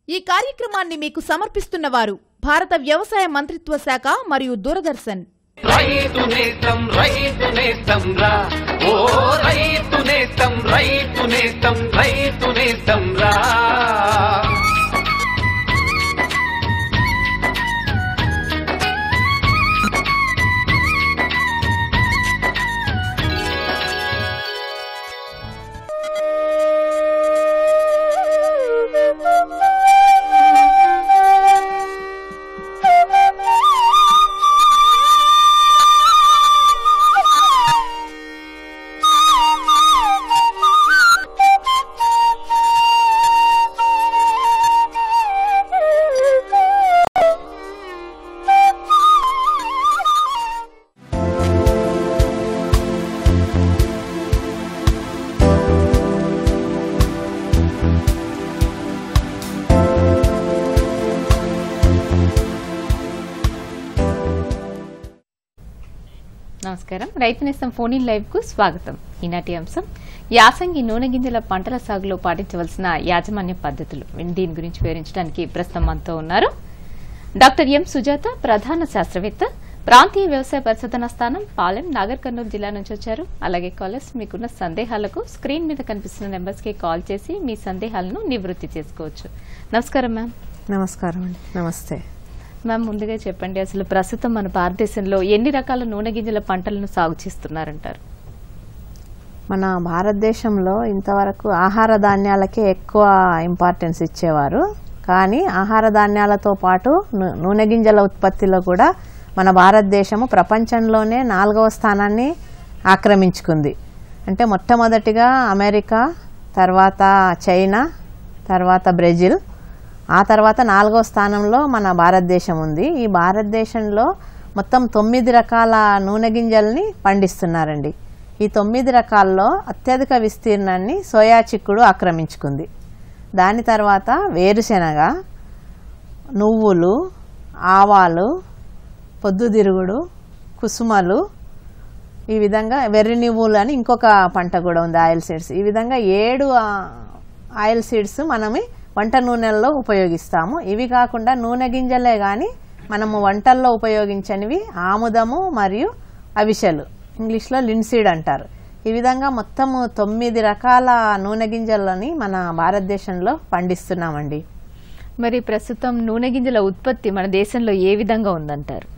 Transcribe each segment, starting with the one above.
ఈ కార్యక్రమాన్ని మీకు సమర్పిస్తున్న వారు భారత వ్యవసాయ మంత్రిత్వ శాఖ మరియు దూరదర్శన్ రైతు నేస్తం రైతు నేస్తం రా ఓ రైతు నేస్తం రైతు నేస్తం రైతు నేస్తం రా నమస్కారం రైతు నేస్తం ఫోన్ ఇన్ లైవ్ కు స్వాగతం ఈనాటి అంశం యాసంగి నూనె గింజల పంటల సాగులో పాటించవలసిన యాజమాన్య పద్ధతులు దీని గురించి వివరించడానికి ప్రస్తుతం మనతో ఉన్నారు డాక్టర్ ఎం సుజాత ప్రధాన శాస్త్రవేత్త ప్రాంతీయ వ్యవసాయ పరిశోధన స్థానం పాలెం నాగర్ కర్నూలు జిల్లా నుంచి వచ్చారు అలాగే కాలర్స్ మీకున్న సందేహాలకు స్క్రీన్ మీద కనిపిస్తున్న నెంబర్స్ కి కాల్ చేసి మీ సందేహాలను నివృత్తి చేసుకోవచ్చు నమస్కారం మ్యామ్ నమస్కారం అండి నమస్తే మ్యామ్ ముందుగా చెప్పండి అసలు ప్రస్తుతం మన భారతదేశంలో ఎన్ని రకాల నూనె గింజల పంటలను సాగు చేస్తున్నారంటారు మన భారతదేశంలో ఇంతవరకు ఆహార ధాన్యాలకే ఎక్కువ ఇంపార్టెన్స్ ఇచ్చేవారు కానీ ఆహార ధాన్యాలతో పాటు ను- నూనె గింజల ఉత్పత్తిలో కూడా మన భారతదేశము ప్రపంచంలోనే నాలుగవ స్థానాన్ని ఆక్రమించుకుంది అంటే మొట్టమొదటిగా అమెరికా తర్వాత చైనా తర్వాత బ్రెజిల్ ఆ తర్వాత నాలుగో స్థానంలో మన భారతదేశం ఉంది ఈ భారతదేశంలో మొత్తం తొమ్మిది రకాల నూనె గింజల్ని పండిస్తున్నారండి ఈ తొమ్మిది రకాల్లో అత్యధిక విస్తీర్ణాన్ని సోయా చిక్కుడు ఆక్రమించుకుంది దాని తర్వాత వేరుశెనగ నువ్వులు ఆవాలు పొద్దుతిరుగుడు కుసుమలు ఈ విధంగా వెర్రి నువ్వులు అని ఇంకొక పంట కూడా ఉంది ఆయిల్ సీడ్స్ ఈ విధంగా ఏడు ఆ, ఆయిల్ సీడ్స్ మనమి వంట నూనెల్లో ఉపయోగిస్తాము ఇవి కాకుండా నూనె గింజలే కానీ మనము వంటల్లో ఉపయోగించనివి ఆముదము మరియు అవిసెలు ఇంగ్లీష్లో లిన్సీడ్ అంటారు ఈ విధంగా మొత్తము తొమ్మిది రకాల నూనె గింజలని మన భారతదేశంలో పండిస్తున్నామండి మరి ప్రస్తుతం నూనె గింజల ఉత్పత్తి మన దేశంలో ఏ విధంగా ఉందంటారు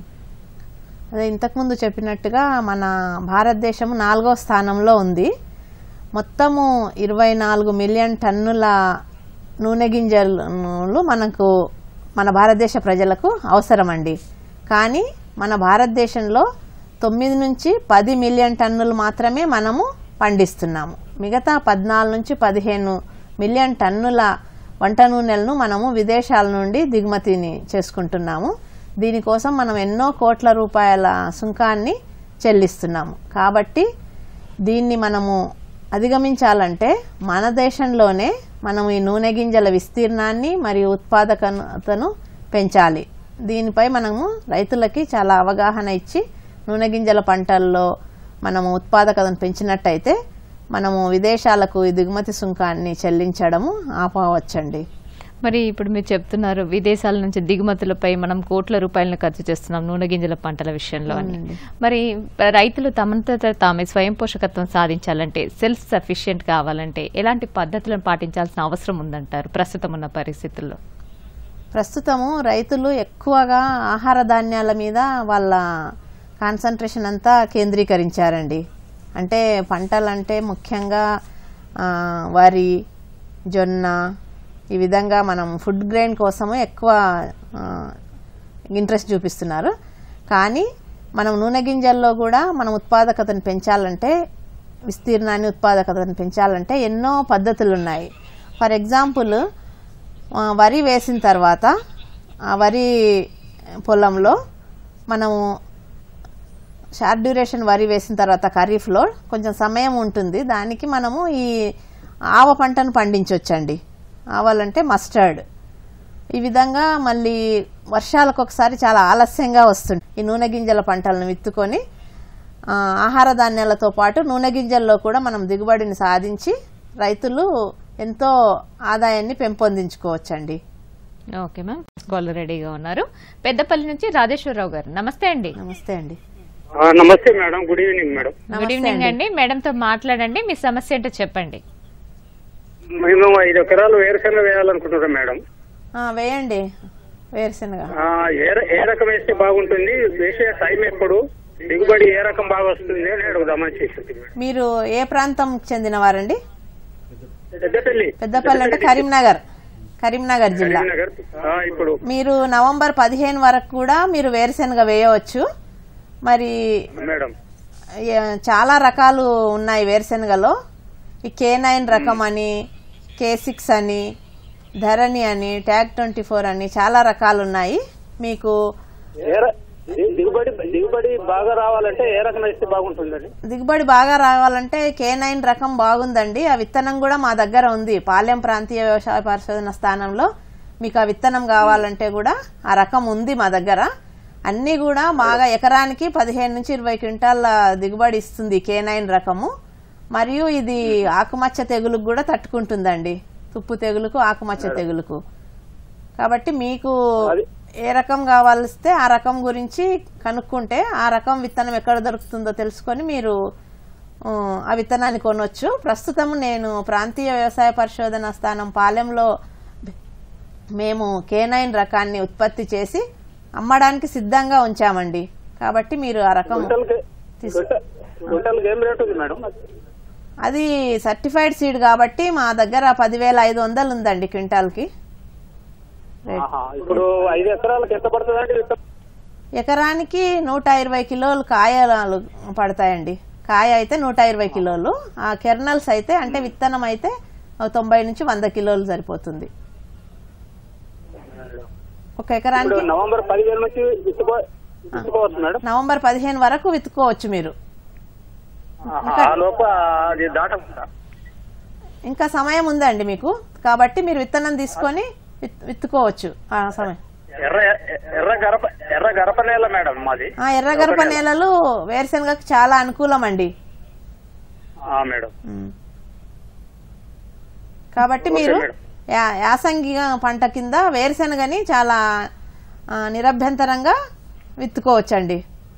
అదే ఇంతకుముందు చెప్పినట్టుగా మన భారతదేశం నాలుగో స్థానంలో ఉంది మొత్తము ఇరవై నాలుగు మిలియన్ టన్నుల నూనె గింజలు మనకు మన భారతదేశ ప్రజలకు అవసరమండి కానీ మన భారతదేశంలో తొమ్మిది నుంచి పది మిలియన్ టన్నులు మాత్రమే మనము పండిస్తున్నాము మిగతా పద్నాలుగు నుంచి పదిహేను మిలియన్ టన్నుల వంట నూనెలను మనము విదేశాల నుండి దిగుమతిని చేసుకుంటున్నాము దీనికోసం మనం ఎన్నో కోట్ల రూపాయల సుంకాన్ని చెల్లిస్తున్నాము కాబట్టి దీన్ని మనము అధిగమించాలంటే మన దేశంలోనే మనం ఈ నూనె గింజల విస్తీర్ణాన్ని మరియు ఉత్పాదకతను పెంచాలి దీనిపై మనము రైతులకి చాలా అవగాహన ఇచ్చి నూనె గింజల పంటల్లో మనము ఉత్పాదకతను పెంచినట్టయితే మనము విదేశాలకు ఈ దిగుమతి సుంకాన్ని చెల్లించడము ఆపవచ్చండి మరి ఇప్పుడు మీరు చెప్తున్నారు విదేశాల నుంచి దిగుమతులపై మనం కోట్ల రూపాయలను ఖర్చు చేస్తున్నాం నూనె గింజల పంటల విషయంలో అని మరి రైతులు తమంతట తామే స్వయం పోషకత్వం సాధించాలంటే సెల్ఫ్ సఫిషియెంట్ కావాలంటే ఎలాంటి పద్ధతులను పాటించాల్సిన అవసరం ఉందంటారు ప్రస్తుతం ఉన్న పరిస్థితుల్లో ప్రస్తుతము రైతులు ఎక్కువగా ఆహార ధాన్యాల మీద వాళ్ళ కాన్సన్ట్రేషన్ అంతా కేంద్రీకరించారండి అంటే పంటలంటే ముఖ్యంగా ఆ, వరి జొన్న ఈ విధంగా మనం ఫుడ్ గ్రెయిన్ కోసము ఎక్కువ ఆ, ఇంట్రెస్ట్ చూపిస్తున్నారు కానీ మనం నూనె గింజల్లో కూడా మనం ఉత్పాదకతను పెంచాలంటే విస్తీర్ణాన్ని ఉత్పాదకతను పెంచాలంటే ఎన్నో పద్ధతులు ఉన్నాయి ఫర్ ఎగ్జాంపుల్ ఆ, వరి వేసిన తర్వాత ఆ వరి పొలంలో మనము షార్ట్ డ్యూరేషన్ వరి వేసిన తర్వాత ఖరీఫ్లో కొంచెం సమయం ఉంటుంది దానికి మనము ఈ ఆవ పంటను పండించవచ్చండి ఆవాలంటే మస్టర్డ్ ఈ విధంగా మళ్ళీ వర్షాలకు ఒకసారి చాలా ఆలస్యంగా వస్తుంది ఈ నూనె గింజల పంటలను విత్తుకొని ఆ, ఆహార ధాన్యాలతో పాటు నూనె గింజల్లో కూడా మనం దిగుబడిని సాధించి రైతులు ఎంతో ఆదాయాన్ని పెంపొందించుకోవచ్చండి ఓకే మ్యామ్ కాలర్ రెడీగా ఉన్నారు పెద్దపల్లి నుంచి రాజేశ్వరరావు గారు నమస్తే అండి నమస్తే అండి ఆ, నమస్తే madam good evening madam good నమస్తే ఈవినింగ్ అండి. అండి మేడంతో మాట్లాడండి మీ సమస్య ఏంటో చెప్పండి మేము ఐదు ఎకరాలు వేరుశనగ వేయాలనుకుంటున్నాం మేడం ఆ, వేయండి వేరుశనగ ఆ, ఏ ర- ఏ రకం వేస్తే బాగుంటుంది వేసే టైం ఎప్పుడు దిగుబడి ఏ రకం బాగా వస్తుంది అని అడుగుదామని చేసింది మేడం మీరు ఏ ప్రాంతం చెందినవారండి పెద్దపల్లి పెద్దపల్లి అంటే కరీంనగర్ కరీంనగర్ జిల్లా కరీంనగర్ ఆ, ఇప్పుడు మీరు నవంబర్ పదిహేను వరకు కూడా మీరు వేరుశనగ వేయవచ్చు మరి మేడం ఏ- చాలా రకాలు ఉన్నాయి వేరుశనగలో ఈ కే నైన్ రకం అని కే సిక్స్ అని ధరణి అని ట్యాగ్ ట్వంటీ ఫోర్ అని చాలా రకాలు ఉన్నాయి మీకు ఏ ర- ది- దిగుబడి దిగుబడి బాగా రావాలంటే ఏ రకం వేస్తే బాగుంటుందండి దిగుబడి బాగా రావాలంటే కే నైన్ రకం బాగుందండి ఆ విత్తనం కూడా మా దగ్గర ఉంది పాలెం ప్రాంతీయ వ్యవసాయ పరిశోధన స్థానంలో మీకు ఆ విత్తనం కావాలంటే కూడా ఆ రకం ఉంది మా దగ్గర అన్నీ కూడా బాగా ఎకరానికి పదిహేను నుంచి ఇరవై క్వింటాల దిగుబడి ఇస్తుంది కే నైన్ రకము మరియు ఇది ఆకుమచ్చ తెగులుకు కూడా తట్టుకుంటుందండి తుప్పు తెగులుకు ఆకుమచ్చ తెగులుకు కాబట్టి మీకు అది- ఏ రకం కావాలిస్తే ఆ రకం గురించి కనుక్కుంటే ఆ రకం విత్తనం ఎక్కడ దొరుకుతుందో తెలుసుకొని మీరు ఆ, ఆ విత్తనాన్ని కొనవచ్చు ప్రస్తుతం నేను ప్రాంతీయ వ్యవసాయ పరిశోధన స్థానం పాలెంలో మేము కే నైన్ రకాన్ని ఉత్పత్తి చేసి అమ్మడానికి సిద్ధంగా ఉంచామండి కాబట్టి మీరు ఆ రకం క్వింటల్కి తీసు- క్వింటల్- క్వింటల్కి ఏం రేట్ ఉంది మేడం అది సర్టిఫైడ్ సీడ్ కాబట్టి మా దగ్గర పదివేల ఐదు వందలు ఉందండి క్వింటాల్కి రేట్ ఆహా, ఇప్పుడు ఐదు ఎకరాలకు ఎంత పడుతుందండి విత్తనం? ఎకరానికి నూట ఇరవై కిలోలు కాయలు పడతాయండి కాయ అయితే నూట ఇరవై కిలోలు ఆ కెర్నల్స్ అయితే అంటే విత్తనం అయితే ఒక తొంభై నుంచి వంద కిలోలు సరిపోతుంది ఒక ఇప్పుడు ఎకరానికి నవంబర్ పదిహేను నుంచి విత్తుకో విత్తుకోవచ్చు మేడం నవంబర్ పదిహేను వరకు విత్తుకోవచ్చు మీరు ఆహా, ఆ లోపు అది దాటకుండా ఇంకా సమయం ఉందండి మీకు కాబట్టి మీరు విత్తనం తీసుకొని విత్- విత్తుకోవచ్చు ఆ సమయం ఎర్ర ఎర్ర గరప ఎర్ర గరప నేల మేడం మాది ఆ ఎర్రగరప నేలలు వేరుశనగకు చాలా అనుకూలం అండి ఆ, మేడం ఉమ్. కాబట్టి ఓకే మీరు మేడం. యా- యాసంగి పంట కింద వేరుశనగని చాలా ఆ, నిరభ్యంతరంగా విత్తుకోవచ్చండి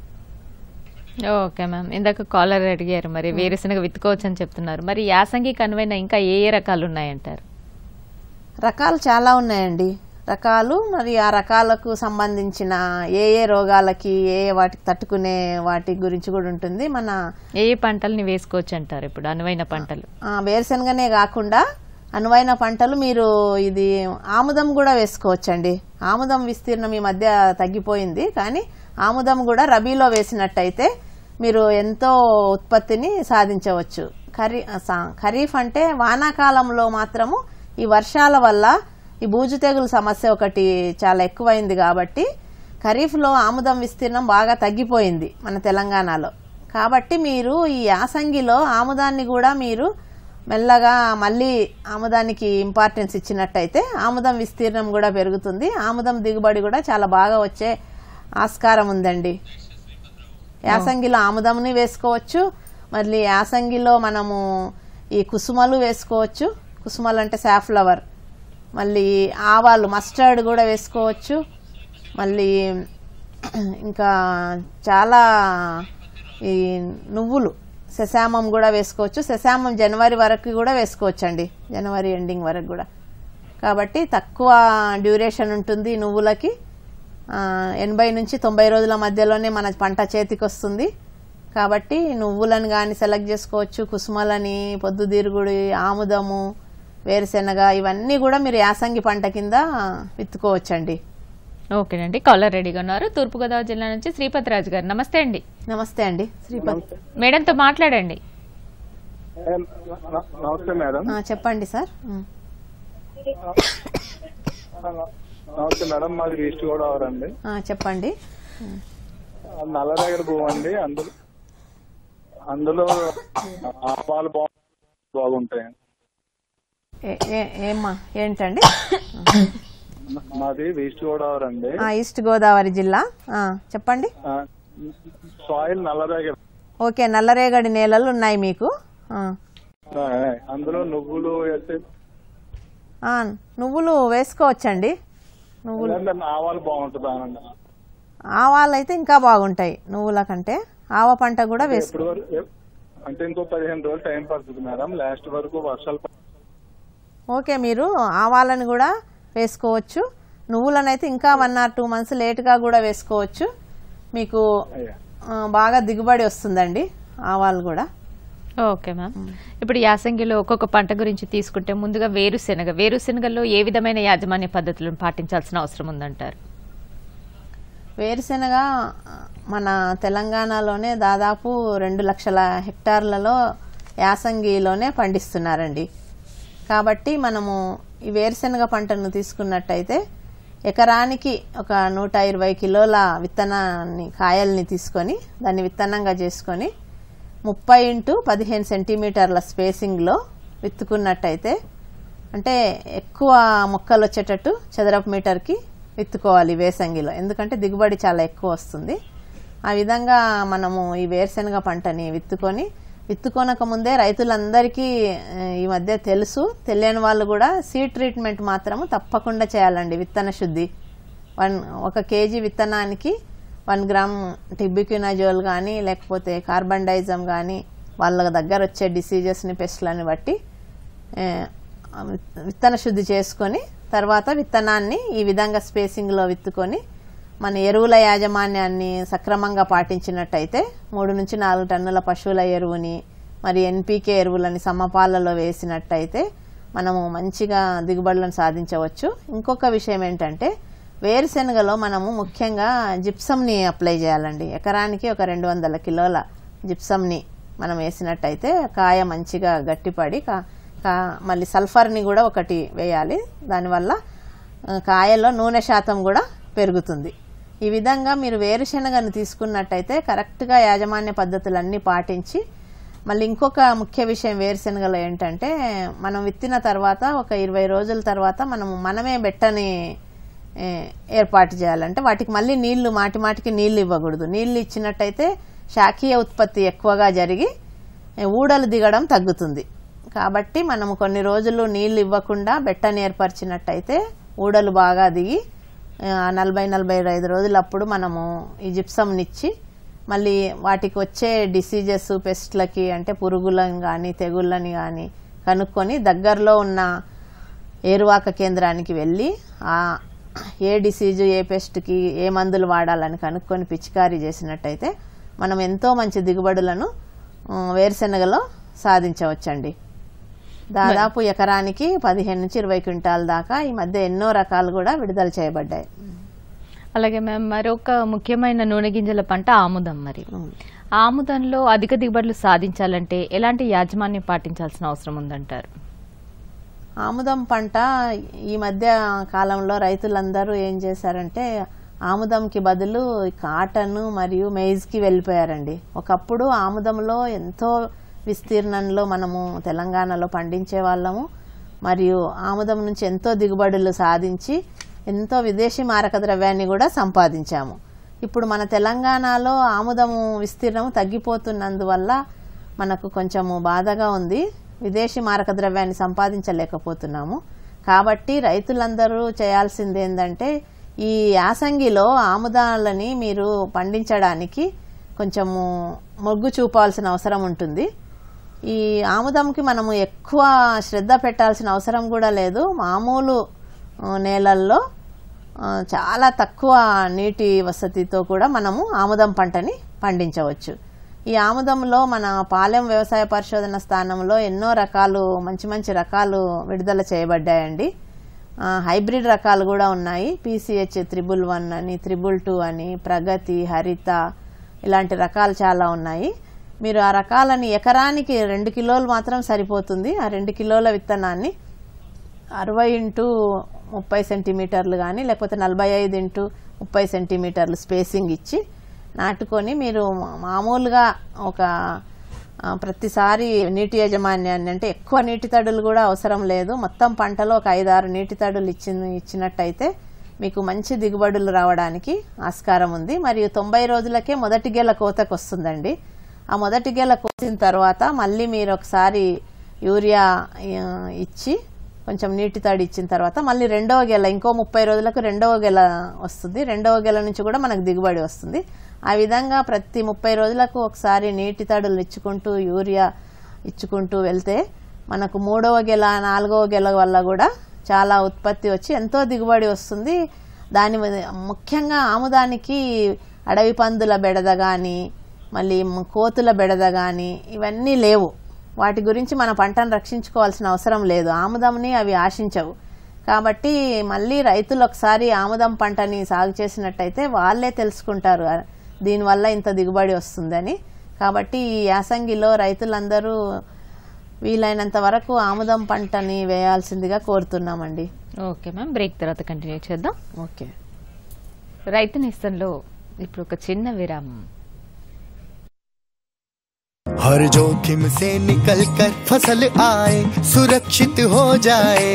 ఓకే మ్యామ్ ఇందాక కాలర్ అడిగారు మరి వేరుశనగ విత్తుకోవచ్చు అని చెప్తున్నారు మరి యాసంగి కనువైన ఇంకా ఏ ఏ రకాలు ఉన్నాయంటారు రకాలు చాలా ఉన్నాయండి రకాలు మరి ఆ రకాలకు సంబంధించిన ఏ ఏ రోగాలకి ఏ ఏ వాటికి తట్టుకునే వాటి గురించి కూడా ఉంటుంది మన ఏ ఏ పంటల్ని వేసుకోవచ్చు అంటారు ఇప్పుడు అనువైన పంటలు ఆ, వేరుశనగనే కాకుండా అనువైన పంటలు మీరు ఇది ఆముదం కూడా వేసుకోవచ్చండి ఆముదం విస్తీర్ణం ఈ మధ్య తగ్గిపోయింది కానీ ఆముదం కూడా రబీలో వేసినట్టయితే మీరు ఎంతో ఉత్పత్తిని సాధించవచ్చు ఖరీ సా- ఖరీఫ్ అంటే వానాకాలంలో మాత్రము ఈ వర్షాల వల్ల ఈ బూజు తెగులు సమస్య ఒకటి చాలా ఎక్కువైంది కాబట్టి ఖరీఫ్లో ఆముదం విస్తీర్ణం బాగా తగ్గిపోయింది మన తెలంగాణలో కాబట్టి మీరు ఈ యాసంగిలో ఆముదాన్ని కూడా మీరు మెల్లగా మళ్ళీ ఆముదానికి ఇంపార్టెన్స్ ఇచ్చినట్టయితే ఆముదం విస్తీర్ణం కూడా పెరుగుతుంది ఆముదం దిగుబడి కూడా చాలా బాగా వచ్చే ఆస్కారం ఉందండి యాసంగిలో ఆముదంని వేసుకోవచ్చు మళ్ళీ యాసంగిలో మనము ఈ కుసుమలు వేసుకోవచ్చు కుసుమలు అంటే సాఫ్లవర్ మళ్ళీ ఆవాలు మస్టర్డ్ కూడా వేసుకోవచ్చు మళ్ళీ ఇంకా చాలా ఈ నువ్వులు శశామం కూడా వేసుకోవచ్చు శశామం జనవరి వరకు కూడా వేసుకోవచ్చు అండి జనవరి ఎండింగ్ వరకు కూడా కాబట్టి తక్కువ డ్యూరేషన్ ఉంటుంది నువ్వులకి ఆ, ఎనభై నుంచి తొంభై రోజుల మధ్యలోనే మన పంట చేతికి వస్తుంది కాబట్టి నువ్వులను కానీ సెలెక్ట్ చేసుకోవచ్చు కుసుమలని పొద్దుతిరుగుడు ఆముదము వేరుశెనగ ఇవన్నీ కూడా మీరు యాసంగి పంట కింద విత్తుకోవచ్చండి ఓకేనండి కాలర్ రెడీగా ఉన్నారు తూర్పుగోదావరి జిల్లా నుంచి శ్రీపతి రాజు గారు నమస్తే అండి నమస్తే అండి శ్రీపతి మేడంతో మాట్లాడండి నమస్తే మేడం ఆ, చెప్పండి సార్ ఉమ్. నమస్తే మేడం మాది ఈస్ట్ గోదావరి అండి ఆ, చెప్పండి నల్ల దగ్గర భూమి అండి అందులో అందులో ఆవాలు బాగు బాగుంటాయి ఏ- ఏ- ఏమ్మా ఏంటండి మాది ఈస్ట్ గోదావరి అండి ఆ, ఈస్ట్ గోదావరి జిల్లా ఆ, చెప్పండి సాయిల్ నల్ల దగ్గర ఓకే నల్లరేగడి నేలలు ఉన్నాయి మీకు ఆ. అందులో నువ్వులు వేస్తే ఆ, నువ్వులు వేసుకోవచ్చండి నువ్వులు లేదంటే ఆవాలు బాగుంటుందా అనండి ఆవాలు అయితే ఇంకా బాగుంటాయి నువ్వుల కంటే ఆవ పంట కూడా వేసుకో ఎప్పుడు వరకు ఎ- అంటే ఇంకో పదిహేను రోజులు టైం పడుతుంది మేడం లాస్ట్ వరకు వర్షాలు ప- ఓకే మీరు ఆవాలను కూడా వేసుకోవచ్చు నువ్వులను అయితే ఇంకా వన్ ఆర్ టూ మంత్స్ లేట్గా కూడా వేసుకోవచ్చు మీకు అయ్యా ఆ, బాగా దిగుబడి వస్తుందండి ఆవాలు కూడా ఓకే మ్యామ్ ఇప్పుడు యాసంగిలో ఒక్కొక్క పంట గురించి తీసుకుంటే ముందుగా వేరుశెనగ వేరుశెనగలో ఏ విధమైన యాజమాన్య పద్ధతులను పాటించాల్సిన అవసరం ఉందంటారు వేరుశెనగ ఆ, మన తెలంగాణలోనే దాదాపు రెండు లక్షల హెక్టార్లలో యాసంగిలోనే పండిస్తున్నారండి కాబట్టి మనము ఈ వేరుశెనగ పంటను తీసుకున్నట్టయితే ఎకరానికి ఒక నూట ఇరవై కిలోల విత్తనాన్ని కాయల్ని తీసుకొని దాన్ని విత్తనంగా చేసుకొని ముప్పై ఇంటూ పదిహేను సెంటీమీటర్ల స్పేసింగ్లో విత్తుకున్నట్టయితే అంటే ఎక్కువ మొక్కలు వచ్చేటట్టు చదరపు మీటర్కి విత్తుకోవాలి వేసంగిలో ఎందుకంటే దిగుబడి చాలా ఎక్కువ వస్తుంది ఆ విధంగా మనము ఈ వేరుశెనగ పంటని విత్తుకొని విత్తుకోనక ముందే రైతులందరికీ ఆ, ఈ మధ్య తెలుసు తెలియని వాళ్ళు కూడా సీడ్ ట్రీట్మెంట్ మాత్రము తప్పకుండా చేయాలండి విత్తన శుద్ధి వన్ ఒక కేజీ విత్తనానికి వన్ గ్రామ్ టిబిక్యునజోల్ కానీ లేకపోతే కార్బన్ డైజమ్ కానీ వాళ్ళ దగ్గర వచ్చే డిసీజెస్ని పెస్ట్లని బట్టి ఏ, విత్తన శుద్ధి చేసుకొని తర్వాత విత్తనాన్ని ఈ విధంగా స్పేసింగ్లో విత్తుకొని మన ఎరువుల యాజమాన్యాన్ని సక్రమంగా పాటించినట్టయితే మూడు నుంచి నాలుగు టన్నుల పశువుల ఎరువుని మరి ఎన్పీకే ఎరువులని సమపాలలో వేసినట్టయితే మనము మంచిగా దిగుబడులను సాధించవచ్చు ఇంకొక విషయం ఏంటంటే వేరుశెనగలో మనము ముఖ్యంగా జిప్సమ్ని అప్లై చేయాలండి ఎకరానికి ఒక రెండు వందల కిలోల జిప్సమ్ని మనం వేసినట్టయితే కాయ మంచిగా గట్టిపడి కా- కా- మళ్ళీ సల్ఫర్ని కూడా ఒకటి వేయాలి దానివల్ల ఆ, కాయలో నూనె శాతం కూడా పెరుగుతుంది ఈ విధంగా మీరు వేరుశెనగను తీసుకున్నట్టయితే కరెక్ట్గా యాజమాన్య పద్ధతులన్నీ పాటించి మళ్ళీ ఇంకొక ముఖ్య విషయం వేరుశెనగలో ఏంటంటే మనం విత్తిన తర్వాత ఒక ఇరవై రోజుల తర్వాత మనం మనమే బెట్టని ఏ, ఏర్పాటు చేయాలంటే వాటికి మళ్ళీ నీళ్లు మాటి మాటికి నీళ్లు ఇవ్వకూడదు నీళ్లు ఇచ్చినట్టయితే శాఖీయ ఉత్పత్తి ఎక్కువగా జరిగి ఏ, ఊడలు దిగడం తగ్గుతుంది కాబట్టి మనము కొన్ని రోజులు నీళ్లు ఇవ్వకుండా బెట్టని ఏర్పరిచినట్టయితే ఊడలు బాగా దిగి ఆ, నలభై నలభై ఐదు రోజులప్పుడు మనము ఈ జిప్సంనిచ్చి మళ్ళీ వాటికి వచ్చే డిసీజెస్ పెస్ట్లకి అంటే పురుగులను కానీ తెగుళ్ళని కానీ కనుక్కొని దగ్గరలో ఉన్న ఏరువాక కేంద్రానికి వెళ్ళి ఆ ఏ డిసీజు ఏ పెస్ట్కి ఏ మందులు వాడాలని కనుక్కొని పిచికారీ చేసినట్టయితే మనం ఎంతో మంచి దిగుబడులను ఆ, వేరుశెనగలో సాధించవచ్చండి దాదాపు ఎకరానికి పదిహేను నుంచి ఇరవై క్వింటాల దాకా ఈ మధ్య ఎన్నో రకాలు కూడా విడుదల చేయబడ్డాయి అలాగే మ్యామ్ మరొక ముఖ్యమైన నూనె గింజల పంట ఆముదం మరి ఆముదంలో అధిక దిగుబడులు సాధించాలంటే ఎలాంటి యాజమాన్యం పాటించాల్సిన అవసరం ఉందంటారు ఆముదం పంట ఈ మధ్య కాలంలో రైతులందరూ ఏం చేశారంటే ఆముదంకి బదులు కాటన్ మరియు మెయిజ్కి వెళ్ళిపోయారండి ఒకప్పుడు ఆముదంలో ఎంతో విస్తీర్ణంలో మనము తెలంగాణలో పండించే వాళ్ళము మరియు ఆముదం నుంచి ఎంతో దిగుబడులు సాధించి ఎంతో విదేశీ మారక ద్రవ్యాన్ని కూడా సంపాదించాము ఇప్పుడు మన తెలంగాణలో ఆముదము విస్తీర్ణం తగ్గిపోతున్నందువల్ల మనకు కొంచెము బాధగా ఉంది విదేశీ మారక ద్రవ్యాన్ని సంపాదించలేకపోతున్నాము కాబట్టి రైతులందరూ చేయాల్సింది ఏంటంటే ఈ యాసంగిలో ఆముదాలని మీరు పండించడానికి కొంచెము మొగ్గు చూపాల్సిన అవసరం ఉంటుంది ఈ ఆముదంకి మనము ఎక్కువ శ్రద్ధ పెట్టాల్సిన అవసరం కూడా లేదు మామూలు ఆ, నేలల్లో ఆ, చాలా తక్కువ నీటి వసతితో కూడా మనము ఆముదం పంటని పండించవచ్చు ఈ ఆముదంలో మన పాలెం వ్యవసాయ పరిశోధన స్థానంలో ఎన్నో రకాలు మంచి మంచి రకాలు విడుదల చేయబడ్డాయండి ఆ, హైబ్రిడ్ రకాలు కూడా ఉన్నాయి పీసీహెచ్ త్రిబుల్ వన్ అని త్రిబుల్ టూ అని ప్రగతి హరిత ఇలాంటి రకాలు చాలా ఉన్నాయి మీరు ఆ రకాలని ఎకరానికి రెండు కిలోలు మాత్రం సరిపోతుంది ఆ రెండు కిలోల విత్తనాన్ని అరవై ఇంటూ ముప్పై సెంటీమీటర్లు కానీ లేకపోతే నలభై ఐదు ఇంటూ ముప్పై సెంటీమీటర్లు స్పేసింగ్ ఇచ్చి నాటుకొని మీరు మా- మామూలుగా ఒక ఆ, ప్రతిసారి నీటి యాజమాన్యాన్ని అంటే ఎక్కువ నీటి తడులు కూడా అవసరం లేదు మొత్తం పంటలో ఒక ఐదారు నీటి తడులు ఇచ్చిన ఇచ్చినట్టయితే మీకు మంచి దిగుబడులు రావడానికి ఆస్కారం ఉంది మరియు తొంభై రోజులకే మొదటి గెల కోతకు వస్తుందండి ఆ మొదటి గెల కోసిన తర్వాత మళ్ళీ మీరు ఒకసారి యూరియా ఆ, ఇచ్చి కొంచెం నీటి తడి ఇచ్చిన తర్వాత మళ్ళీ రెండవ గెల ఇంకో ముప్పై రోజులకు రెండవ గెల వస్తుంది రెండవ గెల నుంచి కూడా మనకు దిగుబడి వస్తుంది ఆ విధంగా ప్రతి ముప్పై రోజులకు ఒకసారి నీటి తడులు ఇచ్చుకుంటూ యూరియా ఇచ్చుకుంటూ వెళ్తే మనకు మూడవ గెల నాలుగవ గెల వల్ల కూడా చాలా ఉత్పత్తి వచ్చి ఎంతో దిగుబడి వస్తుంది దాని మీద- ముఖ్యంగా ఆముదానికి అడవి పందుల బెడద కానీ మళ్ళీ మ- కోతుల బెడద కానీ ఇవన్నీ లేవు వాటి గురించి మన పంటను రక్షించుకోవాల్సిన అవసరం లేదు ఆముదంని అవి ఆశించవు కాబట్టి మళ్ళీ రైతులు ఒకసారి ఆముదం పంటని సాగు చేసినట్టయితే వాళ్ళే తెలుసుకుంటారు "అ, దీనివల్ల ఇంత దిగుబడి వస్తుందని కాబట్టి ఈ యాసంగిలో రైతులందరూ వీలైనంత వరకు ఆముదం పంటని వేయాల్సిందిగా కోరుతున్నామండి ఓకే మ్యామ్ బ్రేక్ తర్వాత కంటిన్యూ చేద్దాం ఓకే రైతు నేస్తంలో ఇప్పుడు ఒక చిన్న విరామం हर जोखिम से निकल कर फसल आए सुरक्षित हो जाए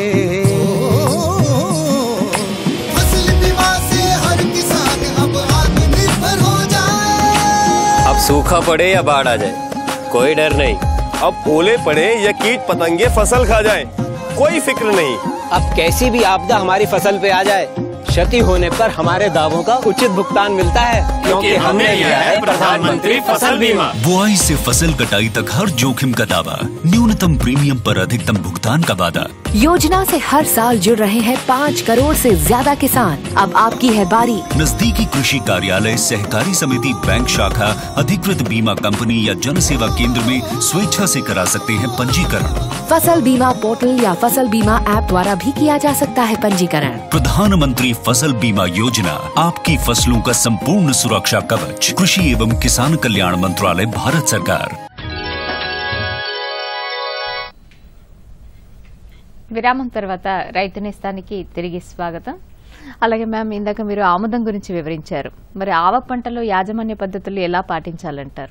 फसल बीमा से हर किसान अब आत्मनिर्भर हो जाए अब सूखा पड़े या बाढ़ आ जाए कोई डर नहीं अब ओले पड़े या कीट पतंगे फसल खा जाए कोई फिक्र नहीं अब कैसी भी आपदा हमारी फसल पे आ जाए क्षति होने पर हमारे दावों का उचित भुगतान मिलता है क्योंकि हमने लिया है प्रधानमंत्री फसल बीमा बुआई से फसल कटाई तक हर जोखिम का दावा न्यूनतम प्रीमियम पर अधिकतम भुगतान का वादा योजना से हर साल जुड़ रहे हैं पाँच करोड़ से ज्यादा किसान अब आपकी है बारी नजदीकी कृषि कार्यालय सहकारी समिति बैंक शाखा अधिकृत बीमा कंपनी या जन सेवा केंद्र में स्वेच्छा से करा सकते हैं पंजीकरण फसल बीमा पोर्टल या फसल बीमा ऐप द्वारा भी किया जा सकता है पंजीकरण प्रधानमंत्री फसल बीमा योजना आपकी फसलों का संपूर्ण सुरक्षा कवच कृषि एवं किसान कल्याण मंत्रालय भारत सरकार విరామం తర్వాత రైతు నేస్తానికి తిరిగి స్వాగతం అలాగే మ్యామ్ ఇందాక మీరు ఆముదం గురించి వివరించారు మరి ఆవ పంటలో యాజమాన్య పద్ధతులు ఎలా పాటించాలంటారు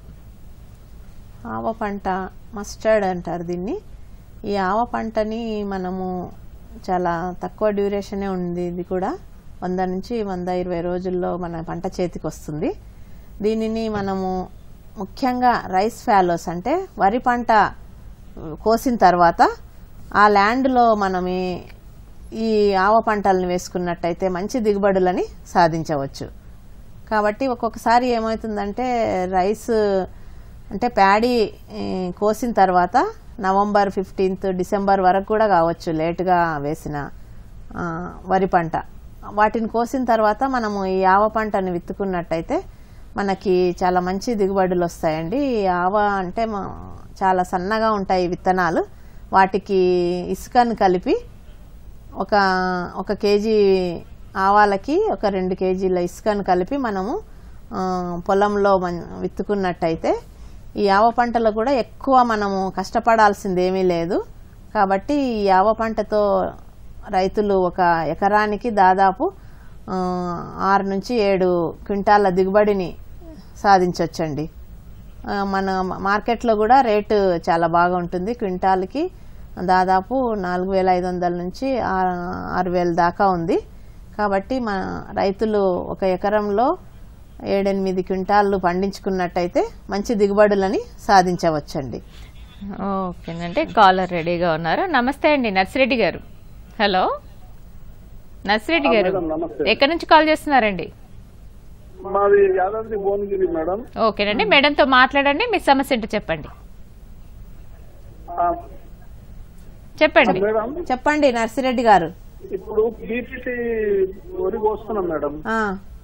ఆవ పంట మస్టర్డ్ అంటారు దీన్ని ఈ ఆవ పంటని మనము చాలా తక్కువ డ్యూరేషనే ఉంది ఇది కూడా వంద నుంచి వంద ఇరవై రోజుల్లో మన పంట చేతికి వస్తుంది దీనిని మనము ముఖ్యంగా రైస్ ఫ్యాలోస్ అంటే వరి పంట కోసిన తర్వాత ఆ ల్యాండ్లో మనం ఈ- ఈ ఆవ పంటలను వేసుకున్నట్టయితే మంచి దిగుబడులని సాధించవచ్చు కాబట్టి ఒక్కొక్కసారి ఏమవుతుందంటే రైస్ అంటే ప్యాడీ ఈ, కోసిన తర్వాత నవంబర్ ఫిఫ్టీన్త్ డిసెంబర్ వరకు కూడా కావచ్చు లేటుగా వేసిన ఆ, వరి పంట వాటిని కోసిన తర్వాత మనము ఈ ఆవ పంటను విత్తుకున్నట్టయితే మనకి చాలా మంచి దిగుబడులు వస్తాయండి ఈ ఆవ అంటే మా- చాలా సన్నగా ఉంటాయి ఈ విత్తనాలు వాటికి ఇసుకను కలిపి ఒక ఒక కేజీ ఆవాలకి ఒక రెండు కేజీల ఇసుకను కలిపి మనము ఆ, పొలంలో మన్- విత్తుకున్నట్టయితే ఈ ఆవ పంటలో కూడా ఎక్కువ మనము కష్టపడాల్సింది ఏమీ లేదు కాబట్టి ఈ ఆవ పంటతో రైతులు ఒక ఎకరానికి దాదాపు ఆ, ఆరు నుంచి ఏడు క్వింటాల దిగుబడిని సాధించవచ్చండి ఆ, మన మార్కెట్లో కూడా రేటు చాలా బాగా ఉంటుంది క్వింటాల్కి దాదాపు నాలుగు వేల ఐదు వందల నుంచి ఆ- ఆరు వేల దాకా ఉంది కాబట్టి మన రైతులు ఒక ఎకరంలో ఏడెనిమిది క్వింటాళ్ళు పండించుకున్నట్టయితే మంచి దిగుబడులని సాధించవచ్చండి ఓకేనంటే కాలర్ రెడీగా ఉన్నారు నమస్తే అండి నర్సిరెడ్డి గారు హలో నర్సిరెడ్డి గారు మేడం, నమస్తే. ఎక్కడి నుంచి కాల్ చేస్తున్నారండి మాది యాదాద్రి భువనగిరి మేడం ఓకేనండి మేడంతో మాట్లాడండి మీ సమస్య ఏంటో చెప్పండి ఆ, చెప్పండి మేడం చెప్పండి నర్సిరెడ్డి గారు ఇప్పుడు బీపీటీ వరి కోస్తున్నాం మేడం ఆ,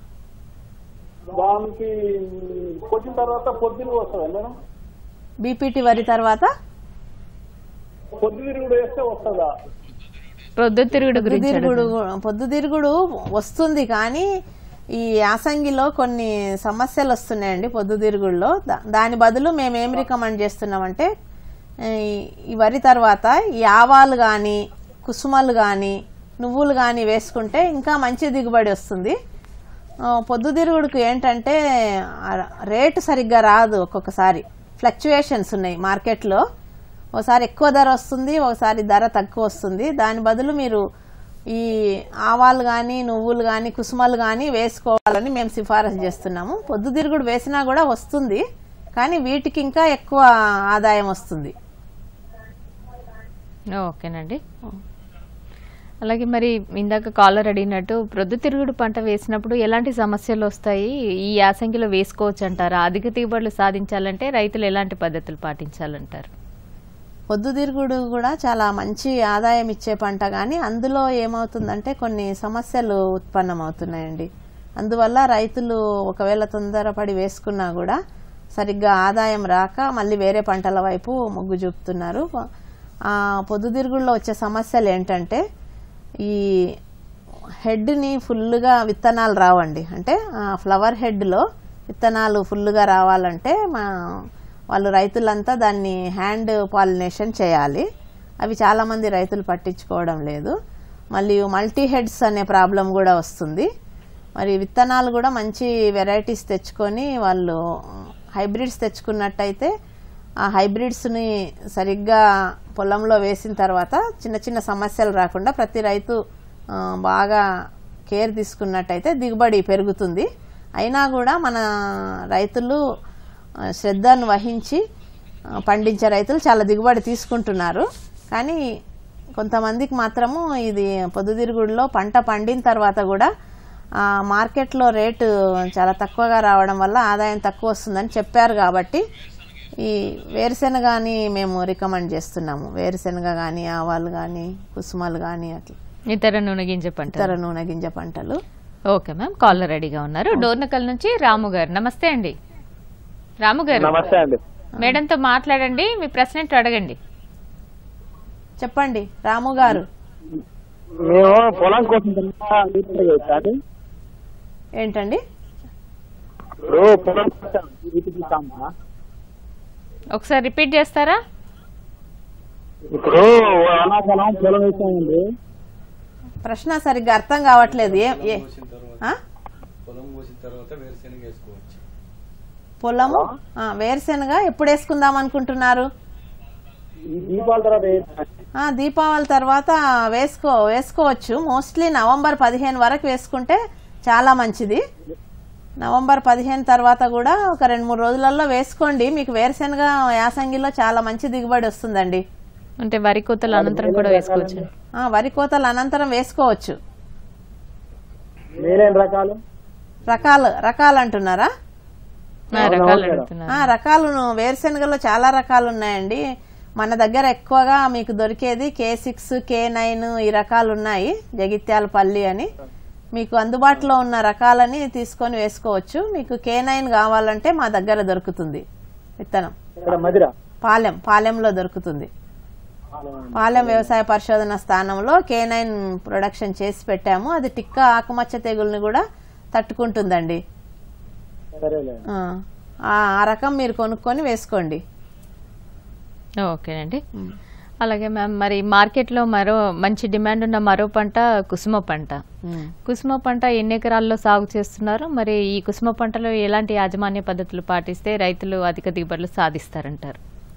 దానికి కొట్టిన తర్వాత పొద్దున వస్తుందా మేడం బీపీటీ వరి తర్వాత పొద్దుతిరుగుడు వేస్తే వస్తుందా ప్రొద్దుతిరుగుడు గురించి పొద్దుతిరుగుడు అడుగుతున్నాను. పొద్దుతిరుగుడు వస్తుంది కానీ ఈ యాసంగిలో కొన్ని సమస్యలు వస్తున్నాయండి పొద్దుతిరుగుడులో దా- దాని బదులు మేము ఏం రికమెండ్ చేస్తున్నామంటే ఈ- ఈ వరి తర్వాత ఈ ఆవాలు కానీ కుసుమలు కానీ నువ్వులు కానీ వేసుకుంటే ఇంకా మంచి దిగుబడి వస్తుంది ఆ, పొద్దుతిరుగుడుకు ఏంటంటే ఆ రేటు సరిగ్గా రాదు ఒక్కొక్కసారి ఫ్లక్చుయేషన్స్ ఉన్నాయి మార్కెట్లో ఒకసారి ఎక్కువ ధర వస్తుంది ఒకసారి ధర తక్కువ వస్తుంది దాని బదులు మీరు ఈ ఆవాలు కానీ నువ్వులు కానీ కుసుమలు కానీ వేసుకోవాలని మేము సిఫారసు చేస్తున్నాము పొద్దుతిరుగుడు వేసినా కూడా వస్తుంది కానీ వీటికి ఇంకా ఎక్కువ ఆదాయం వస్తుంది ఓకేనండి అలాగే మరి ఇందాక కాలర్ అడిగినట్టు ప్రొద్దుతిరుగుడు పంట వేసినప్పుడు ఎలాంటి సమస్యలు వస్తాయి ఈ యాసంగిలో వేసుకోవచ్చు అంటారా అధిక దిగుబడులు సాధించాలంటే రైతులు ఎలాంటి పద్ధతులు పాటించాలంటారు పొద్దుతిరుగుడు కూడా చాలా మంచి ఆదాయం ఇచ్చే పంట కానీ అందులో ఏమవుతుందంటే కొన్ని సమస్యలు ఉత్పన్నమవుతున్నాయండి అందువల్ల రైతులు ఒకవేళ తొందరపడి వేసుకున్నా కూడా సరిగ్గా ఆదాయం రాక మళ్ళీ వేరే పంటల వైపు మొగ్గు చూపుతున్నారు ఆ పొద్దుతిరుగుడులో వచ్చే సమస్యలు ఏంటంటే ఈ హెడ్ని ఫుల్గా విత్తనాలు రావండి అంటే ఆ ఫ్లవర్ హెడ్లో విత్తనాలు ఫుల్గా రావాలంటే మా వాళ్ళు రైతులంతా దాన్ని హ్యాండ్ పాలినేషన్ చేయాలి అవి చాలామంది రైతులు పట్టించుకోవడం లేదు మళ్ళీ మల్టీ హెడ్స్ అనే ప్రాబ్లం కూడా వస్తుంది మరి విత్తనాలు కూడా మంచి వెరైటీస్ తెచ్చుకొని వాళ్ళు హైబ్రిడ్స్ తెచ్చుకున్నట్టయితే ఆ హైబ్రిడ్స్ని సరిగ్గా పొలంలో వేసిన తర్వాత చిన్న చిన్న సమస్యలు రాకుండా ప్రతి రైతు ఆ, బాగా కేర్ తీసుకున్నట్టయితే దిగుబడి పెరుగుతుంది అయినా కూడా మన రైతులు ఆ, శ్రద్ధను వహించి ఆ, పండించే రైతులు చాలా దిగుబడి తీసుకుంటున్నారు కానీ కొంతమందికి మాత్రము ఇది పొద్దుతిరుగుడులో పంట పండిన తర్వాత కూడా ఆ, మార్కెట్లో రేటు చాలా తక్కువగా రావడం వల్ల ఆదాయం తక్కువ వస్తుందని చెప్పారు కాబట్టి ఈ వేరుశెనగ కానీ మేము రికమెండ్ చేస్తున్నాము వేరుశెనగ కానీ ఆవాలు కానీ కుసుమలు కానీ అట్లా ఇతర నూనె గింజ పంట ఇతర నూనె గింజ పంటలు ఓకే మ్యామ్ కాలర్ రెడీగా ఉన్నారు డోర్నకల్ నుంచి రాము గారు నమస్తే అండి రాము గారు నమస్తే అండి మేడంతో మాట్లాడండి మీ ప్రశ్న ఏంటో అడగండి చెప్పండి రాము గారు మేము పొలం కోసం తిన్నా రీతిలో చేయొచ్చా అండి ఏంటండి ఇప్పుడు పొలం కోసం రీతికి ఇస్తామా? ఒకసారి రిపీట్ చేస్తారా ఇప్పుడు అనాథలం పొలం వేసామండి ప్రశ్న సరిగ్గా అర్థం కావట్లేదు ఏ ఏ ఆ? పొలం కోసిన తర్వాత వేరుశెనగ వేసుకోవచ్చు పొలం ఆ, వేరుశెనగ ఎప్పుడు వేసుకుందాం అనుకుంటున్నారు ఈ దీపాల తర్వాత వేయొచ్చా? ఆ, దీపావళి తర్వాత వేసుకో వేసుకోవచ్చు మోస్ట్లీ నవంబర్ పదిహేను వరకు వేసుకుంటే చాలా మంచిది నవంబర్ పదిహేను తర్వాత కూడా ఒక రెండు మూడు రోజులలో వేసుకోండి మీకు వేరుశెనగ యాసంగిలో చాలా మంచి దిగుబడి వస్తుందండి అంటే వరి కోతల అనంతరం కూడా వేసుకోవచ్చు ఆ, వరి కోతలు అనంతరం వేసుకోవచ్చు మీరేం రకాలు రకాలు రకాలు అంటున్నారా ఆ, రకాలు అడుగుతున్నారు ఆ, రకాలు వేరుశెనగలో చాలా రకాలు ఉన్నాయండి మన దగ్గర ఎక్కువగా మీకు దొరికేది కే సిక్స్ కే నైన్ ఈ రకాలు ఉన్నాయి జగిత్యాల పల్లి అని మీకు అందుబాటులో ఉన్న రకాలని తీసుకొని వేసుకోవచ్చు మీకు కే నైన్ కావాలంటే మా దగ్గర దొరుకుతుంది విత్తనం ఇక్కడ మదిర పాలెం పాలెంలో దొరుకుతుంది పాలెం వ్యవసాయ పరిశోధన స్థానంలో కే నైన్ ప్రొడక్షన్ చేసి పెట్టాము అది టిక్క ఆకుమచ్చ తెగుల్ని కూడా తట్టుకుంటుందండి సరేలే ఆ, ఆ ఆ రకం మీరు కొనుక్కొని వేసుకోండి ఓకేనండి అలాగే మ్యామ్ మరి మార్కెట్లో మరో మంచి డిమాండ్ ఉన్న మరో పంట కుసుమ పంట కుసుమ పంట ఎన్ని ఎకరాల్లో సాగు చేస్తున్నారు మరి ఈ కుసుమ పంటలో ఎలాంటి యాజమాన్య పద్ధతులు పాటిస్తే రైతులు అధిక దిగుబడులు సాధిస్తారంటారు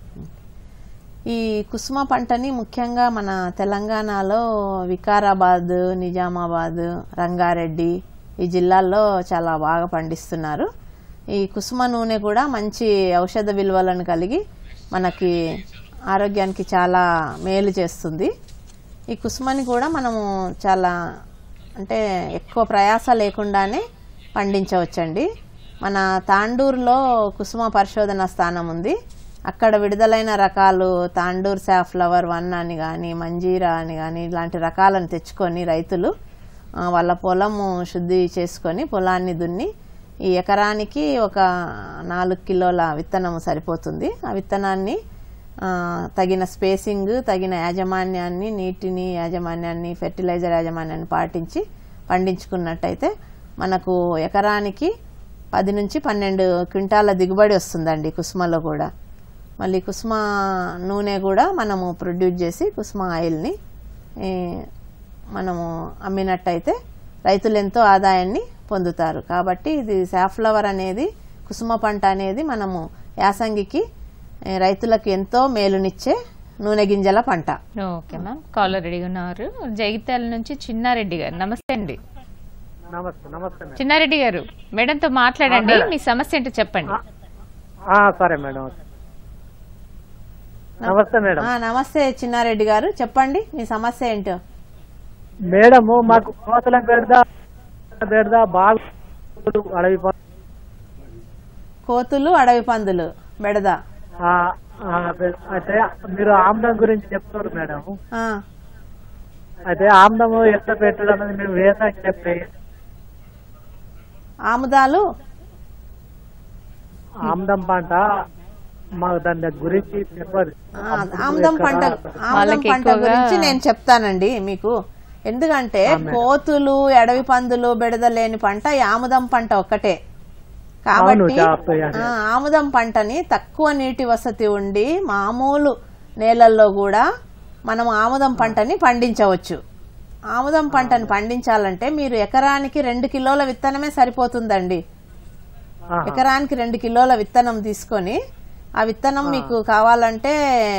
ఈ కుసుమ పంటని ముఖ్యంగా మన తెలంగాణలో వికారాబాద్ నిజామాబాద్ రంగారెడ్డి ఈ జిల్లాల్లో చాలా బాగా పండిస్తున్నారు ఈ కుసుమ నూనె కూడా మంచి ఔషధ విలువలను కలిగి మనకి ఆరోగ్యానికి చాలా మేలు చేస్తుంది ఈ కుసుమని కూడా మనము చాలా అంటే ఎక్కువ ప్రయాస లేకుండానే పండించవచ్చండి మన తాండూరులో కుసుమ పరిశోధన స్థానం ఉంది అక్కడ విడుదలైన రకాలు తాండూర్ సాఫ్లవర్ వన్ అని కానీ మంజీరా అని కానీ ఇలాంటి రకాలను తెచ్చుకొని రైతులు ఆ, వాళ్ళ పొలము శుద్ధి చేసుకొని పొలాన్ని దున్ని ఈ ఎకరానికి ఒక నాలుగు కిలోల విత్తనం సరిపోతుంది ఆ విత్తనాన్ని ఆ, తగిన స్పేసింగ్ తగిన యాజమాన్యాన్ని నీటిని యాజమాన్యాన్ని ఫెర్టిలైజర్ యాజమాన్యాన్ని పాటించి పండించుకున్నట్టయితే మనకు ఎకరానికి పది నుంచి పన్నెండు క్వింటాల దిగుబడి వస్తుందండి కుసుమలో కూడా మళ్ళీ కుసుమ నూనె కూడా మనము ప్రొడ్యూస్ చేసి కుసుమ ఆయిల్ని ఈ, మనము అమ్మినట్టయితే రైతులు ఎంతో ఆదాయాన్ని పొందుతారు కాబట్టి ఇది సాఫ్లవర్ అనేది కుసుమ పంట అనేది మనము యాసంగికి ఏ, రైతులకు ఎంతో మేలునిచ్చే నూనె గింజల పంట ఓకే మ్యామ్ కాలర్ రెడీగా ఉన్నారు జగిత్యాల నుంచి చిన్నారెడ్డి గారు నమస్తే అండి నమస్తే నమస్తే మేడం చిన్నారెడ్డి గారు మేడంతో మాట్లాడండి ఆ, మేడం. మీ సమస్య ఏంటో చెప్పండి ఆ, సరే మేడం నమస్తే మేడం ఆ, నమస్తే చిన్నారెడ్డి గారు చెప్పండి మీ సమస్య ఏంటో మేడము మాకు కోతల పెడదా పెడదా బాగా అడవి ప- కోతులు అడవి పందులు బెడద ఆ, ఆ, పె- అయితే మీరు ఆమ్లం గురించి చెప్తారు మేడం ఆ, అయితే ఆమ్లము ఎట్లా పెట్టడం అనేది మేము వేసాక చెప్పి ఆముదాలు ఆమ్లం పంట మాకు దాని గురించి చెప్పదు ఆ, ఆముదం పంట ఆముదం వాళ్ళకి పంట ఎక్కువగా- గురించి నేను చెప్తానండి మీకు ఎందుకంటే కోతులు అడవి పందులు బెడద లేని పంట ఈ ఆముదం పంట ఒక్కటే కాబట్టి అవును, జాగ్రత్త. ఆ, ఆముదం పంటని తక్కువ నీటి వసతి ఉండి మామూలు నేలల్లో కూడా మనం ఆముదం పంటని పండించవచ్చు ఆముదం పంటని పండించాలంటే మీరు ఎకరానికి రెండు కిలోల విత్తనమే సరిపోతుందండి ఎకరానికి రెండు కిలోల విత్తనం తీసుకొని ఆ విత్తనం మీకు కావాలంటే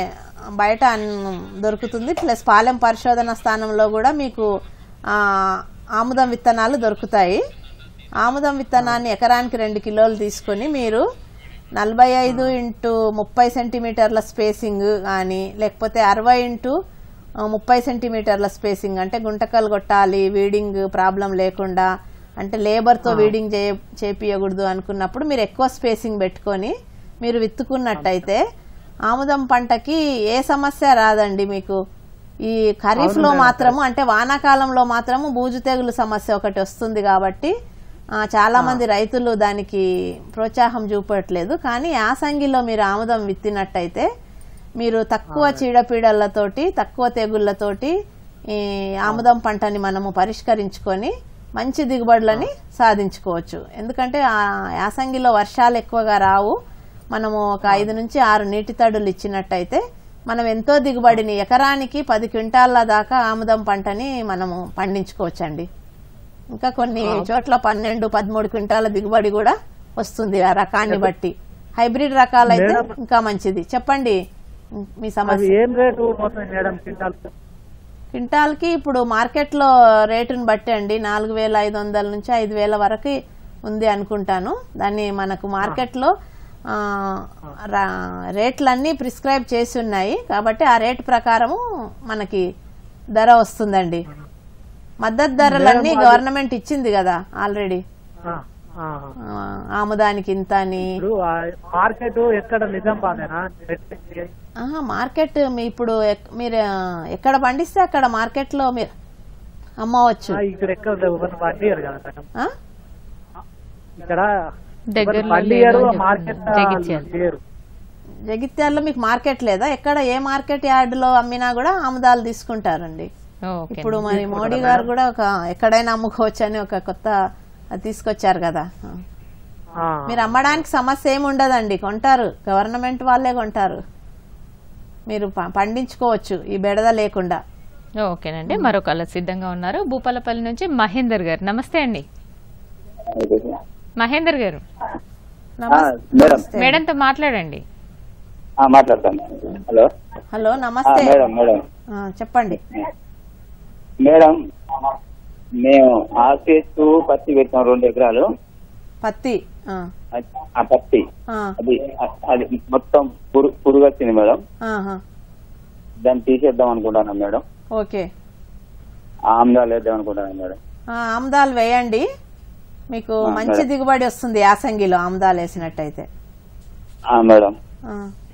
బయట అన్- దొరుకుతుంది ప్లస్ పాలెం పరిశోధన స్థానంలో కూడా మీకు ఆ, ఆముదం విత్తనాలు దొరుకుతాయి ఆముదం విత్తనాన్ని ఎకరానికి రెండు కిలోలు తీసుకొని మీరు నలభై ఐదు ఇంటూ ముప్పై సెంటీమీటర్ల స్పేసింగ్ కానీ లేకపోతే అరవై ఇంటూ ఆ, ముప్పై సెంటీమీటర్ల స్పేసింగ్ అంటే గుంటకలు కొట్టాలి వీడింగ్ ప్రాబ్లం లేకుండా అంటే లేబర్తో వీడింగ్ చే చేపియకూడదు అనుకున్నప్పుడు మీరు ఎక్కువ స్పేసింగ్ పెట్టుకొని మీరు విత్తుకున్నట్టయితే ఆముదం పంటకి ఏ సమస్య రాదండి మీకు ఈ ఖరీఫ్లో మాత్రము అంటే వానాకాలంలో మాత్రము బూజు తెగులు సమస్య ఒకటి వస్తుంది కాబట్టి ఆ, చాలా మంది రైతులు దానికి ప్రోత్సాహం చూపట్లేదు కానీ యాసంగిలో మీరు ఆముదం విత్తినట్టయితే మీరు తక్కువ చీడపీడలతోటి తక్కువ తెగుళ్లతోటి ఈ ఆముదం పంటని మనము పరిష్కరించుకొని మంచి దిగుబడులని సాధించుకోవచ్చు ఎందుకంటే ఆ యాసంగిలో వర్షాలు ఎక్కువగా రావు మనము ఒక ఐదు నుంచి ఆరు నీటి తడులు ఇచ్చినట్టయితే మనం ఎంతో దిగుబడిని ఎకరానికి పది క్వింటాల దాకా ఆముదం పంటని మనము పండించుకోవచ్చండి ఇంకా కొన్ని చోట్ల పన్నెండు పదమూడు క్వింటాల దిగుబడి కూడా వస్తుంది ఆ రకాన్ని బట్టి హైబ్రిడ్ రకాలైతే ఇంకా మంచిది చెప్పండి మీ అవి సమస్య ఏం రేటు పోతుంది మేడం క్వింటాల్ క్వింటాల్కి ఇప్పుడు మార్కెట్లో రేటుని బట్టి అండి నాలుగు వేల ఐదు వందల నుంచి ఐదు వేల వరకు ఉంది అనుకుంటాను దాన్ని మనకు మార్కెట్లో ఆ, రా- రేట్లన్నీ ప్రిస్క్రైబ్ చేసి ఉన్నాయి కాబట్టి ఆ రేటు ప్రకారము మనకి ధర వస్తుందండి మద్దతు ధరలన్నీ మేడం, అది- గవర్నమెంట్ ఇచ్చింది కదా ఆల్రెడీ ఆ, ఆ. ఆ, ఆముదానికి ఇంత అని ఇప్పుడు ఆ మార్కెట్ ఎక్కడ నిజామాబాదేనా ఆహా, మార్కెట్ మీ ఇప్పుడు ఎక్- మీరు ఆ, ఎక్కడ పండిస్తే అక్కడ మార్కెట్లో మీరు అమ్మవచ్చు ఆ, ఇక్కడ ఎక్కడ ఎవరు పండియరు కదా మేడం ఆ? ఇక్కడ దగ్గరలో ఎవరు పండియరు లేదు అని మార్కెట్ చెప్తున్నారు. జగిత్యాల. లేరు జగిత్యాలలో మీకు మార్కెట్ లేదా ఎక్కడ ఏ మార్కెట్ యార్డులో అమ్మినా కూడా ఆముదాలు తీసుకుంటారండి ఓకే ఇప్పుడు మరి మోడీ గారు కూడా ఒక ఎక్కడైనా అమ్ముకోవచ్చు అని ఒక కొత్త అది తీసుకొచ్చారు కదా ఆ. మీరు అమ్మడానికి సమస్య ఏమి ఉండదండి కొంటారు గవర్నమెంట్ వాళ్ళే కొంటారు మీరు ప- పండించుకోవచ్చు ఈ బెడద లేకుండా ఓకేనండి మరొక అలా సిద్ధంగా ఉన్నారు భూపాలపల్లి నుంచి మహేందర్ గారు నమస్తే అండి మహేందర్ గారు మేడం మేడంతో మాట్లాడండి ఆ, మాట్లాడతాను హలో హలో ఆ, నమస్తే మేడం మేడం ఆ, చెప్పండి మేడం మేము ఆర్కేస్ పత్తి పెట్టాం రెండు ఎకరాలు పత్తి ఆ, అది- ఆ పత్తి ఆ, అది అది మొత్తం పురుగు పురుగు వచ్చింది మేడం ఆహా, దాన్ని తీసేద్దాం అనుకుంటున్నాం మేడం ఓకే ఆమ్దాలు వేద్దాం అనుకుంటున్నాం మేడం ఆ, ఆముదాలు వేయండి మీకు ఆ, మంచి మేడం. దిగుబడి వస్తుంది యాసంగిలో ఆముదాలు వేసినట్టయితే ఆ, మేడం ఆ.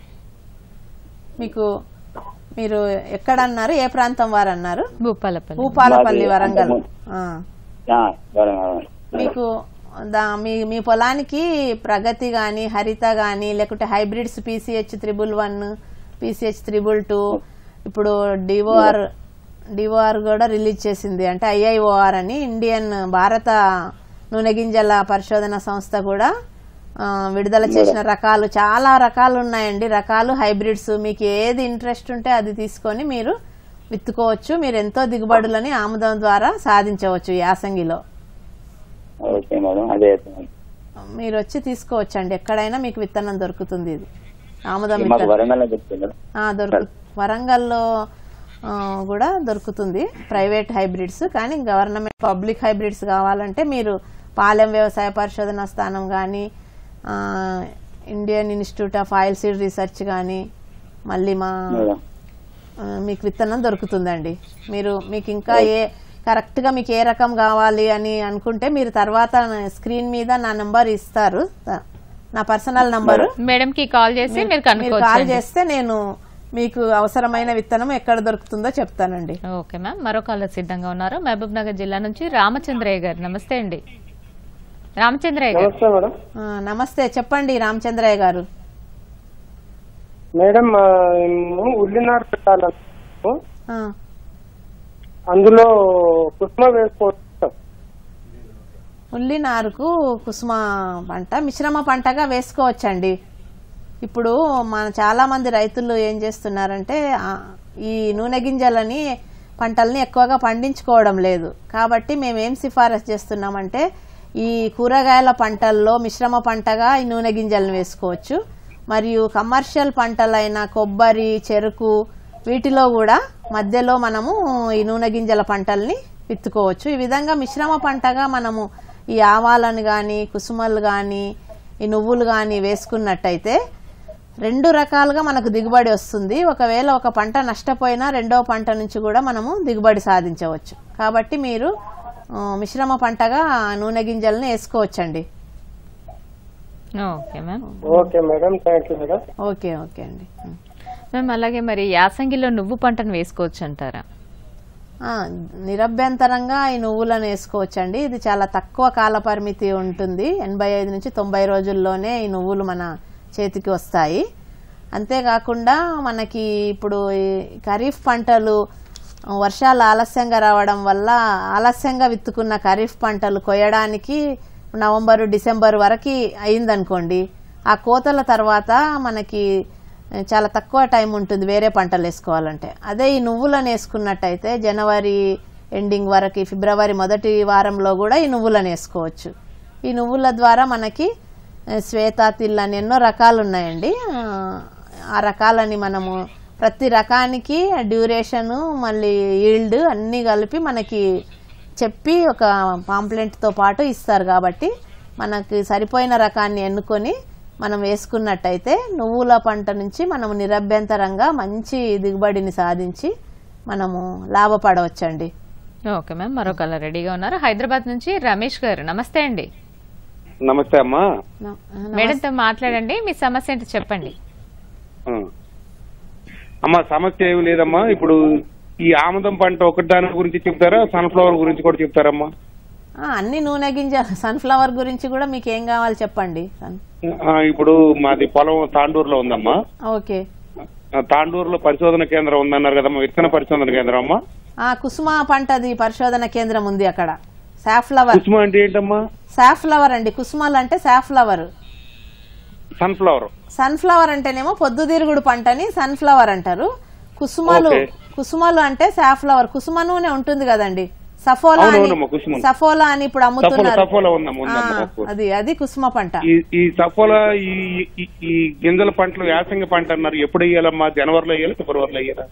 మీకు మీరు ఎక్కడ అన్నారు ఏ ప్రాంతం వారు అన్నారు భూపాలపల్లి భూపాలపల్లి మాది వరంగల్ అంతకు- ఆ. ఆ, మేడం, మేడం. మీకు దా మీ మీ పొలానికి ప్రగతి కానీ హరిత కానీ లేకుంటే hybrids PCH triple one PCH triple two ఇప్పుడు డిఓఆర్ డిఓఆర్ కూడా రిలీజ్ చేసింది అంటే ఐఐఓఆర్ అని ఇండియన్ భారత నూనె గింజల పరిశోధన సంస్థ కూడా ఆ, విడుదల చేసిన రకాలు చాలా రకాలు ఉన్నాయండి రకాలు హైబ్రిడ్స్ మీకు ఏది ఇంట్రెస్ట్ ఉంటే అది తీసుకొని మీరు విత్తుకోవచ్చు మీరు ఎంతో దిగుబడులని ఆముదం ద్వారా సాధించవచ్చు యాసంగిలో ఓకే మేడం అదే వేద్దాం. మీరు వచ్చి తీసుకోవచ్చు అండి ఎక్కడైనా మీకు విత్తనం దొరుకుతుంది ఇది ఆముదం మాకు విత్తనం వరంగల్ దొరుకుతుంది మేడం ఆ, దొరుకు వరంగల్లో ఆ, కూడా దొరుకుతుంది ప్రైవేట్ హైబ్రిడ్స్ కానీ గవర్నమెంట్ పబ్లిక్ హైబ్రిడ్స్ కావాలంటే మీరు పాలెం వ్యవసాయ పరిశోధన స్థానం కానీ Indian institute of oil seed research కానీ మళ్ళీ మా మేడం ఆ, మీకు విత్తనం దొరుకుతుందండి మీరు మీకు ఇంకా ఏ కరెక్ట్గా మీకు ఏ రకం కావాలి అని అనుకుంటే మీరు తర్వాత స్క్రీన్ మీద నా నంబర్ ఇస్తారు నా పర్సనల్ నంబరు మేడం కి కాల్ చేసి మీరు మీరు కాల్ కనుక్కోవచ్చు చేస్తే నేను మీకు అవసరమైన విత్తనం ఎక్కడ దొరుకుతుందో చెప్తానండి ఓకే మ్యామ్ మరో కాలర్ సిద్ధంగా ఉన్నారు మహబూబ్ నగర్ జిల్లా నుంచి రామచంద్రయ్య గారు నమస్తే అండి రామచంద్రయ్య గారు నమస్తే మేడం ఆ, నమస్తే చెప్పండి రామచంద్రయ్య గారు మేడం ఆ, మేము ఉల్లినారు పెట్టాలను ఆ, అందులో కుసుమ వేసుకోవచ్చు ఉల్లి నారుకు కుసుమ పంట మిశ్రమ పంటగా వేసుకోవచ్చండి ఇప్పుడు మన చాలా మంది రైతులు ఏం చేస్తున్నారంటే ఆ, ఈ నూనె గింజలని పంటల్ని ఎక్కువగా పండించుకోవడం లేదు కాబట్టి మేము ఏం సిఫారసు చేస్తున్నామంటే ఈ కూరగాయల పంటల్లో మిశ్రమ పంటగా ఈ నూనె గింజలను వేసుకోవచ్చు మరియు కమర్షియల్ పంటలైన కొబ్బరి చెరుకు వీటిలో కూడా మధ్యలో మనము ఈ నూనె గింజల పంటల్ని విత్తుకోవచ్చు ఈ విధంగా మిశ్రమ పంటగా మనము ఈ ఆవాలను కానీ కుసుమలు కానీ ఈ నువ్వులు కానీ వేసుకున్నట్టయితే రెండు రకాలుగా మనకు దిగుబడి వస్తుంది ఒకవేళ ఒక పంట నష్టపోయినా రెండవ పంట నుంచి కూడా మనము దిగుబడి సాధించవచ్చు కాబట్టి మీరు ఆ, మిశ్రమ పంటగా నూనె గింజలను వేసుకోవచ్చండి okay ma'am okay madam thank you madam okay okay అండి మ్యామ్ అలాగే మరి యాసంగిలో నువ్వు పంటను వేసుకోవచ్చు అంటారా ఆ, నిరభ్యంతరంగా ఈ నువ్వులను వేసుకోవచ్చండి ఇది చాలా తక్కువ కాల పరిమితి ఉంటుంది ఎనభై ఐదు నుంచి తొంభై రోజుల్లోనే ఈ నువ్వులు మన చేతికి వస్తాయి అంతేకాకుండా మనకి ఇప్పుడు ఈ ఖరీఫ్ పంటలు వర్షాలు ఆలస్యంగా రావడం వల్ల ఆలస్యంగా విత్తుకున్న ఖరీఫ్ పంటలు కొయ్యడానికి నవంబరు డిసెంబర్ వరకు అయిందనుకోండి ఆ కోతల తర్వాత మనకి చాలా తక్కువ టైం ఉంటుంది వేరే పంటలు వేసుకోవాలంటే అదే ఈ నువ్వులను వేసుకున్నట్టయితే జనవరి ఎండింగ్ వరకు ఫిబ్రవరి మొదటి వారంలో కూడా ఈ నువ్వులను వేసుకోవచ్చు ఈ నువ్వుల ద్వారా మనకి ఆ, శ్వేత తిల్ అని ఎన్నో రకాలు ఉన్నాయండి ఆ, ఆ రకాలని మనము ప్రతి రకానికి డ్యూరేషను మళ్ళీ ఈల్డ్ అన్నీ కలిపి మనకి చెప్పి ఒక పాంప్లెంట్తో పాటు ఇస్తారు కాబట్టి మనకి సరిపోయిన రకాన్ని ఎన్నుకొని మనం వేసుకున్నట్టయితే నువ్వుల పంట నుంచి మనము నిరభ్యంతరంగా మంచి దిగుబడిని సాధించి మనము లాభపడవచ్చండి ఓకే మ్యామ్ మరో కాలర్ రెడీగా ఉన్నారు హైదరాబాద్ నుంచి రమేష్ గారు నమస్తే అండి నమస్తే అమ్మా మేడంతో మాట్లాడండి మీ సమస్య ఏంటో చెప్పండి ఆ. అమ్మా సమస్య ఏమి లేదమ్మా ఇప్పుడు ఈ ఆముదం పంట ఒకటి దాని గురించి చెప్తారా సన్ఫ్లవర్ గురించి కూడా చెప్తారమ్మా ఆ, అన్ని నూనె గింజ సన్ఫ్లవర్ గురించి కూడా మీకు ఏం కావాలి చెప్పండి సన్- ఆ, ఇప్పుడు మాది పొలం తాండూరులో ఉందమ్మా ఓకే ఆ, తాండూరులో పరిశోధన కేంద్రం ఉందన్నారు కదమ్మా విత్తన పరిశోధన కేంద్రం అమ్మా ఆ కుసుమ పంటది పరిశోధన కేంద్రం ఉంది అక్కడ సాఫ్లవర్ కుసుమ అంటే ఏంటమ్మా సాఫ్లవర్ అండి కుసుమలు అంటే సాఫ్లవర్ సన్ఫ్లవర్ సన్ఫ్లవర్ అంటేనేమో పొద్దుతిరుగుడు పంటని సన్ఫ్లవర్ అంటారు కుసుమలు ఓకే. కుసుమలు అంటే సాఫ్లవర్ కుసుమ నూనె ఉంటుంది కదండి సఫోలా అని అవునవునమ్మా, కుసుమ. సఫోలా అని ఇప్పుడు అమ్ముతున్నారు సఫోలా ఉందమ్మా, ఉందమ్మా, ఆ, ఓకే. అది అది కుసుమ పంట ఈ ఈ సఫోలా ఈ ఈ- ఈ గింజల పంటలు యాసంగి పంట అన్నారు ఎప్పుడు వేయాలమ్మా జనవరిలో వేయాలి ఫిబ్రవరిలో వేయాలా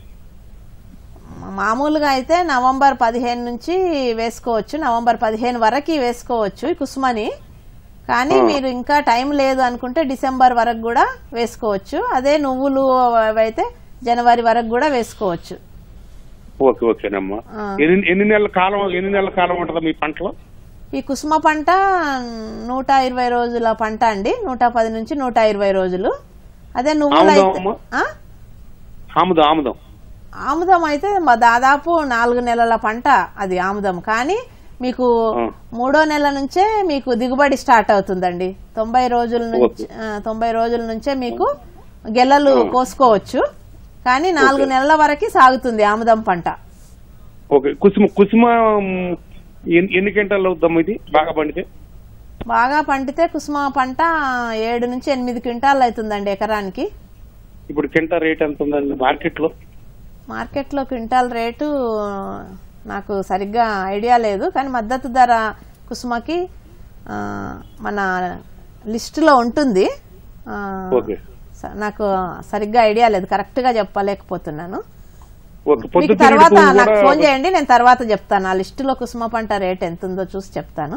మామూలుగా అయితే నవంబర్ పదిహేను నుంచి వేసుకోవచ్చు నవంబర్ పదిహేను వరకు వేసుకోవచ్చు ఈ కుసుమని కానీ ఆ. మీరు ఇంకా టైం లేదు అనుకుంటే డిసెంబర్ వరకు కూడా వేసుకోవచ్చు అదే నువ్వులు అయితే జనవరి వరకు కూడా వేసుకోవచ్చు ఓకే ఓకేనమ్మా ఆ. ఎన్ని ఎన్ని నెలల కాలం ఎన్ని నెలల కాలం ఉంటుందా మీ పంటలో ఈ కుసుమ పంట నూట ఇరవై రోజుల పంట అండి నూట పది నుంచి నూట ఇరవై రోజులు అదే నువ్వులు ఆముదం అయితే అమ్మా? ఆ? ఆముదం ఆముదం ఆముదం అయితే మ- దాదాపు నాలుగు నెలల పంట అది ఆముదం కానీ మీకు ఆ. మూడో నెల నుంచే మీకు దిగుబడి స్టార్ట్ అవుతుందండి తొంభై రోజుల నుంచి ఆ, తొంభై రోజుల నుంచే మీకు గెలలు కోసుకోవచ్చు కానీ నాలుగు నెలల వరకు సాగుతుంది ఆముదం పంట ఓకే కుసుమ కుసుమ మ్, ఎన్ని- ఎన్ని క్వింటాలు అవుద్దమ్మా ఇది బాగా పండితే బాగా పండితే కుసుమ పంట ఏడు నుంచి ఎనిమిది క్వింటాల్ అవుతుందండి ఎకరానికి ఇప్పుడు కింటా రేట్ ఎంత ఉందండి మార్కెట్ లో మార్కెట్లో క్వింటాల్ రేటు నాకు సరిగ్గా ఐడియా లేదు కానీ మద్దతు ధర కుసుమకి ఆ, మన లిస్టులో ఉంటుంది ఆ, ఓకే స- నాకు సరిగ్గా ఐడియా లేదు కరెక్ట్గా చెప్పలేకపోతున్నాను ఓకే మీకు పొద్దు తర్వాత తిరుగుతూ నాకు కూడా- ఫోన్ చేయండి నేను తర్వాత చెప్తాను ఆ లిస్టులో కుసుమ పంట రేట్ ఎంత ఉందో చూసి చెప్తాను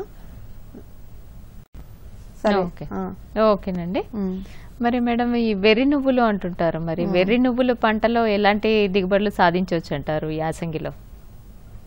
సరే ఓకే ఆ. ఓకేనండి మరి మేడం ఈ వెర్రి నువ్వులు అంటుంటారు మరి వెర్రి నువ్వులు పంటలో ఎలాంటి దిగుబడులు సాధించవచ్చు అంటారు యాసంగిలో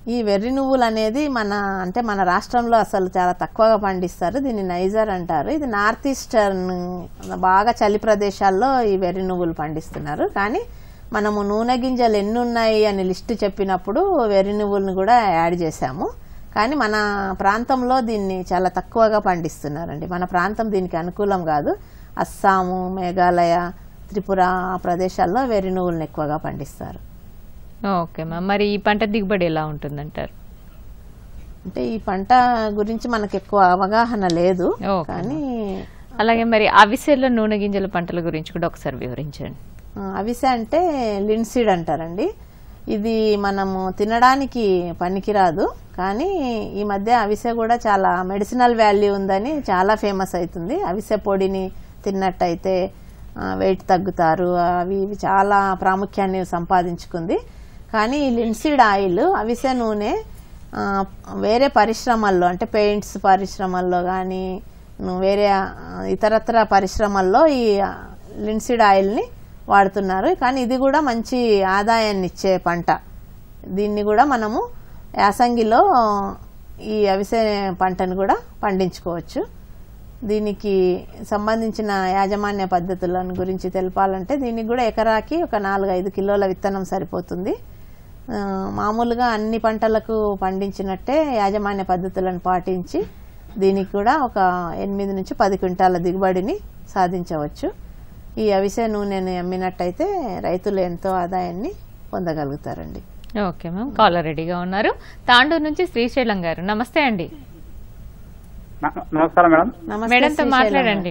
ఈ వెర్రి నువ్వులు అనేది మన అంటే మన రాష్ట్రంలో అసలు చాలా తక్కువగా పండిస్తారు దీన్ని నైజర్ అంటారు ఇది నార్త్ ఈస్టర్న్ బాగా చలి ప్రదేశాల్లో ఈ వెర్రి నువ్వులు పండిస్తున్నారు కానీ మనము నూనె గింజలు ఎన్ని ఉన్నాయి అని లిస్టు చెప్పినప్పుడు వెర్రి నువ్వులను కూడా యాడ్ చేశాము కానీ మన ప్రాంతంలో దీన్ని చాలా తక్కువగా పండిస్తున్నారండి మన ప్రాంతం దీనికి అనుకూలం కాదు అస్సాము మేఘాలయ త్రిపుర ఆ ప్రదేశాల్లో వెర్రి నువ్వులను ఎక్కువగా పండిస్తారు ఓకే మ్యామ్ మరి ఈ పంట దిగుబడి ఎలా ఉంటుందంటారు అంటే ఈ పంట గురించి మనకు ఎక్కువ అవగాహన లేదు ఓకే. కానీ అలాగే మరి అవిసెల్లో నూనె గింజల పంటల గురించి కూడా ఒకసారి వివరించండి ఆ, అవిసె అంటే లిన్సీడ్ అంటారండి ఇది మనము తినడానికి పనికిరాదు కానీ ఈ మధ్య అవిసె కూడా చాలా మెడిసినల్ వాల్యూ ఉందని చాలా ఫేమస్ అవుతుంది అవిసె పొడిని తిన్నట్టయితే వెయిట్ తగ్గుతారు అవి ఇవి చాలా ప్రాముఖ్యాన్ని సంపాదించుకుంది కానీ ఈ లిన్సీడ్ ఆయిల్ అవిసె నూనె ఆ, వేరే పరిశ్రమల్లో అంటే పెయింట్స్ పరిశ్రమల్లో కానీ వేరే ఆ, ఇతరత్ర పరిశ్రమల్లో ఈ లిన్సీడ్ ఆయిల్ని వాడుతున్నారు కానీ ఇది కూడా మంచి ఆదాయాన్ని ఇచ్చే పంట దీన్ని కూడా మనము యాసంగిలో ఈ అవిసె పంటను కూడా పండించుకోవచ్చు దీనికి సంబంధించిన యాజమాన్య పద్ధతులను గురించి తెలపాలంటే దీనికి కూడా ఎకరాకి ఒక నాలుగు ఐదు కిలోల విత్తనం సరిపోతుంది ఆ, మామూలుగా అన్ని పంటలకు పండించినట్టే యాజమాన్య పద్ధతులను పాటించి దీనికి కూడా ఒక ఎనిమిది నుంచి పది క్వింటాల దిగుబడిని సాధించవచ్చు ఈ అవిసె నూనెను అమ్మినట్టయితే రైతులు ఎంతో ఆదాయాన్ని పొందగలుగుతారండి ఓకే మ్యామ్ కాలర్ రెడీగా ఉన్నారు తాండూరు నుంచి శ్రీశైలం గారు నమస్తే అండి నమస్కారం మేడం నమస్తే మేడంతో శ్రీశైలం మాట్లాడండి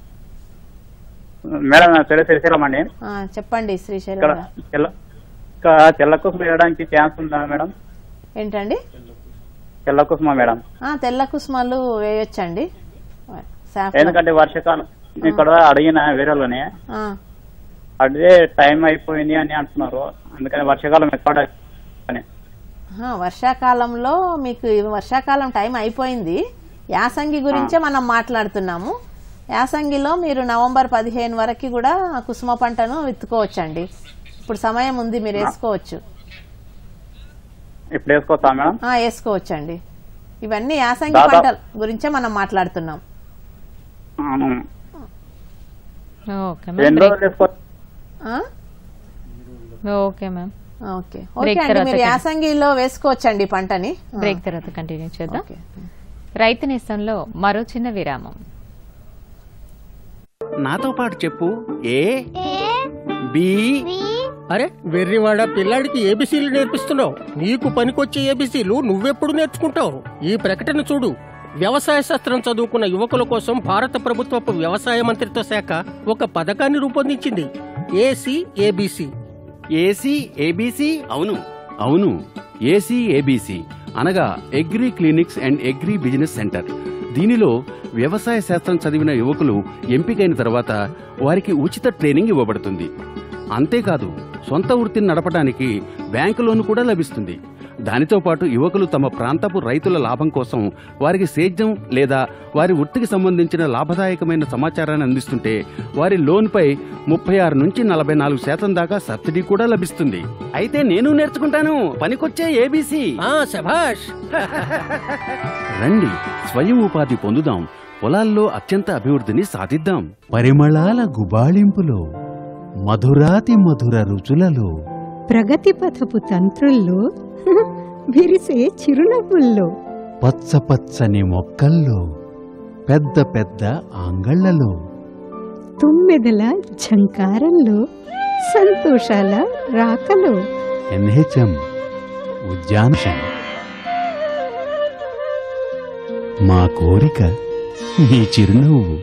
మేడం నా పేరు శ్రీశైలం అండి ఆ, చెప్పండి శ్రీశైలం ఇక్కడ గారు. తెల్ల ఇంకా తెల్ల కుసుమ వేయడానికి ఛాన్స్ ఉందా మేడం ఏంటండి తెల్ల కుసుమ మేడం ఆ, తెల్ల కుసుమలు వేయొచ్చండి సాఫ్రాన్. ఎందుకంటే వర్షాకాలం ఇక్కడ అడిగిన వేరేలోనే ఆ, అదే టైం అయిపోయింది అని అంటున్నారు అందుకని వర్షాకాలం ఎక్కడ అని ఆ, వర్షాకాలంలో మీకు ఈ వర్షాకాలం టైం అయిపోయింది యాసంగి గురించే మనం మాట్లాడుతున్నాము యాసంగిలో మీరు నవంబర్ పదిహేను వరకు కూడా కుసుమ పంటను విత్తుకోవచ్చండి ఇప్పుడు సమయం ఉంది మీరు వేసుకోవచ్చు ఇప్పుడు వేసుకోవచ్చా మేడం ఆ, వేసుకోవచ్చండి ఇవన్నీ యాసంగి దాదాపు- పంటల గురించే మనం మాట్లాడుతున్నాం అవును. ఓకే ఎన్ని మ్యామ్ రోజులు వేసుకో ఆ? Okay ma'am okay okay break అండి తర్వాత మీరు కంటి- యాసంగిలో వేసుకోవచ్చండి ఈ పంటని ఆ. బ్రేక్ తర్వాత కంటిన్యూ చేద్దాం రైతు నేస్తంలో మరో చిన్న విరామం నాతో పాటు చెప్పు ఏ బి అరే వెర్రివాడ పిల్లాడికి ఏబిసీలు నేర్పిస్తున్నావు నీకు పనికొచ్చే ఏబిసీలు నువ్వెప్పుడు నేర్చుకుంటావు ఈ ప్రకటన చూడు వ్యవసాయ శాస్త్రం చదువుకున్న యువకుల కోసం భారత ప్రభుత్వపు వ్యవసాయ మంత్రిత్వ శాఖ ఒక పథకాన్ని రూపొందించింది ఏసీ ఏబిసి ఏసీ ఏబిసి అవును అవును ఏసీ ఏబిసి అనగా agri clinics and agri business centre దీనిలో వ్యవసాయ శాస్త్రం చదివిన యువకులు ఎంపికైన తర్వాత వారికి ఉచిత ట్రైనింగ్ ఇవ్వబడుతుంది అంతేకాదు సొంత వృత్తిని నడపడానికి బ్యాంకు లోన్ కూడా లభిస్తుంది దానితో పాటు యువకులు తమ ప్రాంతపు రైతుల లాభం కోసం వారికి సేద్యం లేదా వారి వృత్తికి సంబంధించిన లాభదాయకమైన సమాచారాన్ని అందిస్తుంటే వారి లోన్పై ముప్పై ఆరు నుంచి నలభై నాలుగు శాతం దాకా సబ్సిడీ కూడా లభిస్తుంది అయితే నేను నేర్చుకుంటాను పనికొచ్చే ఏబీసీ శభాష్ రండి స్వయం ఉపాధి పొందుదాం పొలాల్లో అత్యంత అభివృద్ధిని సాధిద్దాం పరిమళాల గుబాళింపులో మధురాతి మధుర రుచులలో ప్రగతి పథపు తంత్రుల్లో విరిసే చిరునవ్వుల్లో పచ్చ పచ్చని మొక్కల్లో పెద్ద పెద్ద ఆంగళ్లలో తుమ్మెదల ఝంకారంలో సంతోషాల రాకలో ఎన్హెచ్ఎం ఉద్యానశం మా కోరిక మీ చిరునవ్వు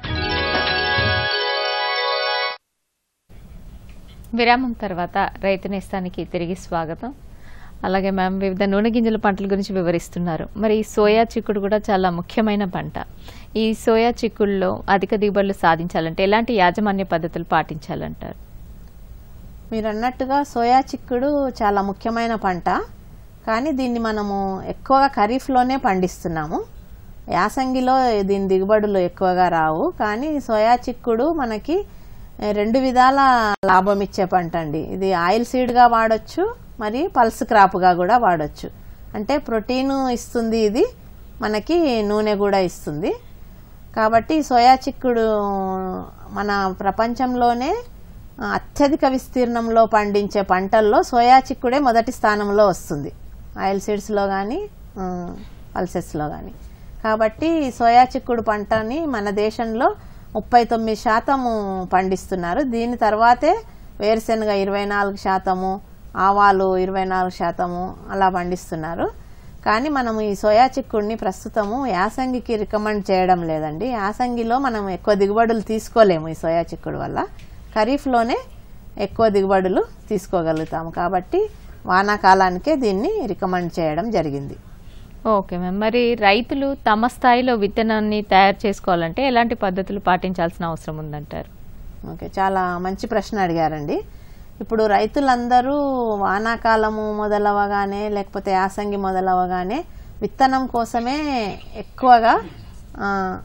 విరామం తర్వాత రైతు నేస్తానికి తిరిగి స్వాగతం అలాగే మ్యామ్ వివిధ నూనె గింజల పంటల గురించి వివరిస్తున్నారు మరి ఈ సోయా చిక్కుడు కూడా చాలా ముఖ్యమైన పంట ఈ సోయా చిక్కుడులో అధిక దిగుబడులు సాధించాలంటే ఎలాంటి యాజమాన్య పద్ధతులు పాటించాలంటారు మీరు అన్నట్టుగా సోయా చిక్కుడు చాలా ముఖ్యమైన పంట కానీ దీన్ని మనము ఎక్కువగా ఖరీఫ్లోనే పండిస్తున్నాము యాసంగిలో దీని దిగుబడులు ఎక్కువగా రావు కానీ సోయా చిక్కుడు మనకి ఏ, రెండు విధాల లాభం ఇచ్చే పంట అండి ఇది ఆయిల్ సీడ్గా వాడొచ్చు మరి పల్స్ క్రాప్గా కూడా వాడొచ్చు అంటే ప్రోటీన్ ఇస్తుంది ఇది మనకి నూనె కూడా ఇస్తుంది కాబట్టి సోయా చిక్కుడు మన ప్రపంచంలోనే ఆ, అత్యధిక విస్తీర్ణంలో పండించే పంటల్లో సోయా చిక్కుడే మొదటి స్థానంలో వస్తుంది ఆయిల్ సీడ్స్లో కానీ పల్సెస్లో కానీ కాబట్టి సోయా చిక్కుడు పంటని మన దేశంలో ముప్పై తొమ్మిది శాతము పండిస్తున్నారు దీని తర్వాతే వేరుశెనగ ఇరవై నాలుగు శాతము ఆవాలు ఇరవై నాలుగు శాతము అలా పండిస్తున్నారు కానీ మనం ఈ సోయా చిక్కుడిని ప్రస్తుతము యాసంగికి రికమెండ్ చేయడం లేదండి యాసంగిలో మనం ఎక్కువ దిగుబడులు తీసుకోలేము ఈ సోయా చిక్కుడు వల్ల ఖరీఫ్లోనే ఎక్కువ దిగుబడులు తీసుకోగలుగుతాము కాబట్టి వానాకాలానికే దీన్ని రికమెండ్ చేయడం జరిగింది ఓకే మ్యామ్ మరి రైతులు తమ స్థాయిలో విత్తనాన్ని తయారు చేసుకోవాలంటే ఎలాంటి పద్ధతులు పాటించాల్సిన అవసరం ఉందంటారు ఓకే చాలా మంచి ప్రశ్న అడిగారండి ఇప్పుడు రైతులందరూ వానాకాలము మొదలవగానే లేకపోతే యాసంగి మొదలవగానే విత్తనం కోసమే ఎక్కువగా ఆ,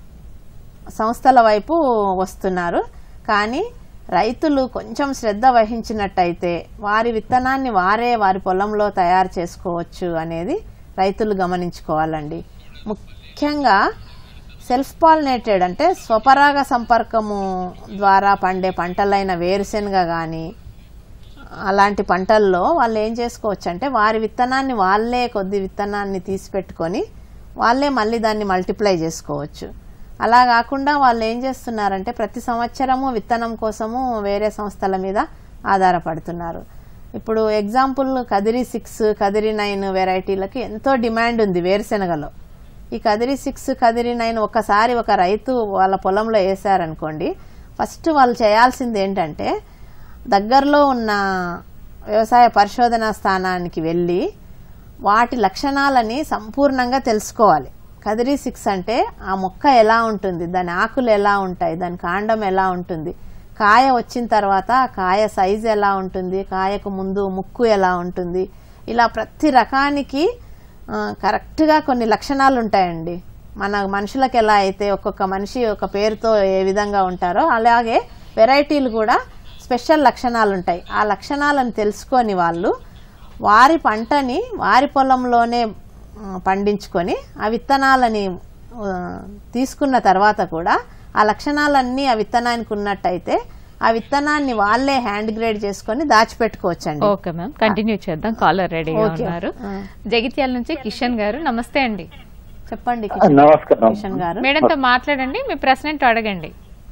సంస్థల వైపు వస్తున్నారు కానీ రైతులు కొంచెం శ్రద్ధ వహించినట్టయితే వారి విత్తనాన్ని వారే వారి పొలంలో తయారు చేసుకోవచ్చు అనేది రైతులు గమనించుకోవాలండి ముఖ్యంగా సెల్ఫ్ పాలినేటెడ్ అంటే స్వపరాగ సంపర్కము ద్వారా పండే పంటలైన వేరుశెనగ కానీ అలాంటి పంటల్లో వాళ్ళు ఏం చేసుకోవచ్చు అంటే వారి విత్తనాన్ని వాళ్ళే కొద్ది విత్తనాన్ని తీసి పెట్టుకొని వాళ్ళే మళ్ళీ దాన్ని మల్టిప్లై చేసుకోవచ్చు అలా కాకుండా వాళ్ళు ఏం చేస్తున్నారంటే ప్రతి సంవత్సరము విత్తనం కోసము వేరే సంస్థల మీద ఆధారపడుతున్నారు ఇప్పుడు example Kadiri six Kadiri nine వెరైటీలకి ఎంతో డిమాండ్ ఉంది వేరుశెనగలో ఈ కదిరి సిక్స్ కదిరి నైన్ ఒకసారి ఒక రైతు వాళ్ళ పొలంలో వేసారనుకోండి ఫస్ట్ వాళ్ళు చేయాల్సింది ఏంటంటే దగ్గరలో ఉన్న వ్యవసాయ పరిశోధనా స్థానానికి వెళ్ళి వాటి లక్షణాలని సంపూర్ణంగా తెలుసుకోవాలి కదిరి సిక్స్ అంటే ఆ మొక్క ఎలా ఉంటుంది దాని ఆకులు ఎలా ఉంటాయి దాని కాండం ఎలా ఉంటుంది కాయ వచ్చిన తర్వాత ఆ కాయ సైజు ఎలా ఉంటుంది కాయకు ముందు ముక్కు ఎలా ఉంటుంది ఇలా ప్రతి రకానికి ఆ, కరెక్ట్గా కొన్ని లక్షణాలు ఉంటాయండి మన మనుషులకు ఎలా అయితే ఒక్కొక్క మనిషి ఒక పేరుతో ఏ విధంగా ఉంటారో అలాగే వెరైటీలు కూడా స్పెషల్ లక్షణాలు ఉంటాయి ఆ లక్షణాలను తెలుసుకొని వాళ్ళు వారి పంటని వారి పొలంలోనే ఆ, పండించుకొని ఆ విత్తనాలని ఆ, తీసుకున్న తర్వాత కూడా ఆ లక్షణాలన్నీ ఆ విత్తనానికి ఉన్నట్టయితే ఆ విత్తనాన్ని వాళ్ళే హ్యాండ్ గ్రేడ్ చేసుకొని దాచిపెట్టుకోవచ్చండి ఓకే మ్యామ్ కంటిన్యూ చేద్దాం కాలర్ రెడీగా ఓకే. ఉన్నారు ఆ. జగిత్యాల నుంచి కిషన్ గారు నమస్తే అండి చెప్పండి నమస్కారం కిషన్ గారు మేడంతో మాట్లాడండి మీ ప్రశ్న ఏంటో అడగండి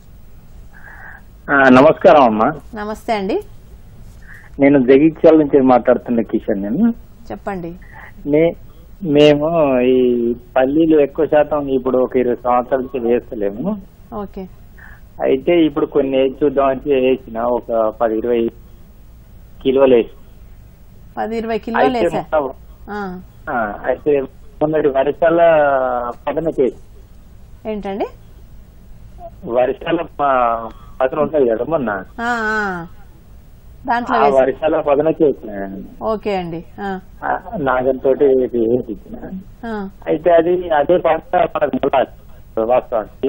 ఆ, నమస్కారం అమ్మా నమస్తే అండి నేను జగిత్యాల నుంచి మాట్లాడుతున్న కిషన్ నేను చెప్పండి మే మేము ఈ పల్లీలు ఎక్కువ శాతం ఇప్పుడు ఒక ఇరవై సంవత్సరాల నుంచి వేస్తలేము ఓకే అయితే ఇప్పుడు కొన్ని వేసి చూద్దామని వేసిన ఒక పది ఇరవై కిలోలు వేసి పది ఇరవై కిలోలు అయితే వేసా మొన్న- ఆ, ఆ, అయితే మొన్నటి వర్షాల పదన చేసి ఏంటండి వర్షాల ప- పదన ఉన్నది కదా మొన్న ఆ, ఆ. దాంట్లో ఆ వేసా వర్షాల పదన చేసిన ఓకే అండి ఆ, నాగంతో వేసిన ఆ. అయితే అది అదే పంట మనకు మొలాలి వాస్తవానికి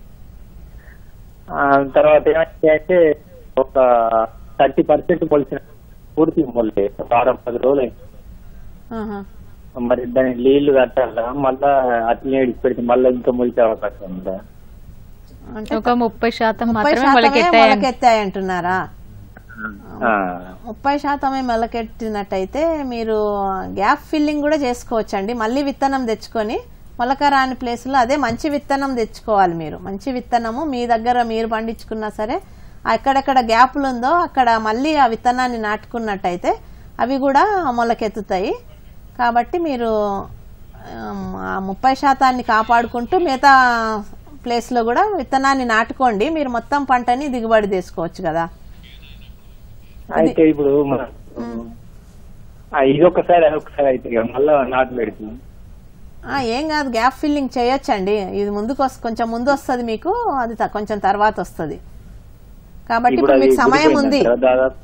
ఆ, తర్వాత ఏమైంది అంటే ఒక థర్టీ పర్సెంట్ మొలిచిన పూర్తి మొల్లే వారం పది రోజులు అయింది. ఆహా. మరి దానికి నీళ్లు కట్టాలా మళ్ళా అట్లనే ఇడిచి పెడితే మళ్ళీ ఇంకా మొలిచే అవకాశం ఉందా అంటే ఒక ముప్పై శాతం ముప్పై మాత్రమే శాతమే మొలకెత్తాయి మొలకెత్తాయి అంటున్నారా ఆ, ముప్పై శాతమే మొలకెట్టినట్టయితే మీరు గ్యాప్ ఫిల్లింగ్ కూడా చేసుకోవచ్చండి మళ్ళీ విత్తనం తెచ్చుకొని మొలక రాని ప్లేస్లో అదే మంచి విత్తనం తెచ్చుకోవాలి మీరు మంచి విత్తనము మీ దగ్గర మీరు పండించుకున్నా సరే ఎక్కడెక్కడ గ్యాప్లు ఉందో అక్కడ మళ్ళీ ఆ విత్తనాన్ని నాటుకున్నట్టయితే అవి కూడా మొలకెత్తుతాయి కాబట్టి మీరు ఆమ్, ఆ ముప్పై శాతాన్ని కాపాడుకుంటూ మిగతా ప్లేస్లో కూడా విత్తనాన్ని నాటుకోండి మీరు మొత్తం పంటని దిగుబడి తీసుకోవచ్చు కదా అయితే ఇప్పుడు మన ఆ, ఇది ఒకసారి అది ఒకసారి అయితే ఇక మళ్ళా నాటు పెడుతుంది ఆ, ఏం కాదు గ్యాప్ ఫిల్లింగ్ చేయొచ్చండి ఇది ముందుకు వస్- కొంచెం ముందు వస్తుంది మీకు అది త- కొంచెం తర్వాత వస్తుంది కాబట్టి ఇప్పుడు ఇప్పుడు అది మీకు సమయం ఉంది గుడిపోయిందంటారా దాదాపు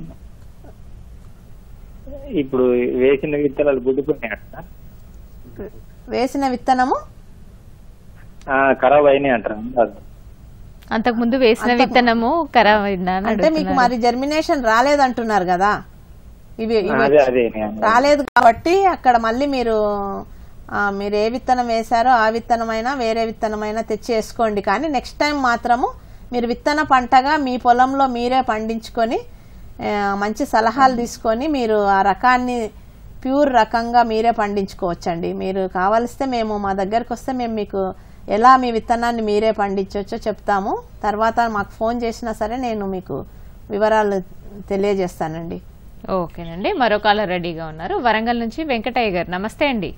ఇప్పుడు వేసిన విత్తనాలు గుడ్డిపోయినాయి వేసిన విత్తనము ఖరాబ్ అయినాయి అంటారు అంతకు ముందు వేసిన విత్తనము ఖరాబ్ అయిందా అని అంటే మీకు అడుగుతున్నారు. మరి జర్మినేషన్ రాలేదంటున్నారు కదా ఇవి ఇవి అదే అదే నేను అనేది. రాలేదు కాబట్టి అక్కడ మళ్ళీ మీరు ఆ, మీరు ఏ విత్తనం వేశారో ఆ విత్తనమైనా వేరే విత్తనమైనా తెచ్చి వేసుకోండి కానీ నెక్స్ట్ టైం మాత్రము మీరు విత్తన పంటగా మీ పొలంలో మీరే పండించుకొని ఆ, మంచి సలహాలు తీసుకొని మీరు ఆ రకాన్ని ప్యూర్ రకంగా మీరే పండించుకోవచ్చండి మీరు కావలిస్తే మేము మా దగ్గరకు వస్తే మేము మీకు ఎలా మీ విత్తనాన్ని మీరే పండించవచ్చో చెప్తాము తర్వాత మాకు ఫోన్ చేసినా సరే నేను మీకు వివరాలు తెలియజేస్తానండి ఓకేనండి మరో కాలర్ రెడీగా ఉన్నారు వరంగల్ నుంచి వెంకటయ్య గారు నమస్తే అండి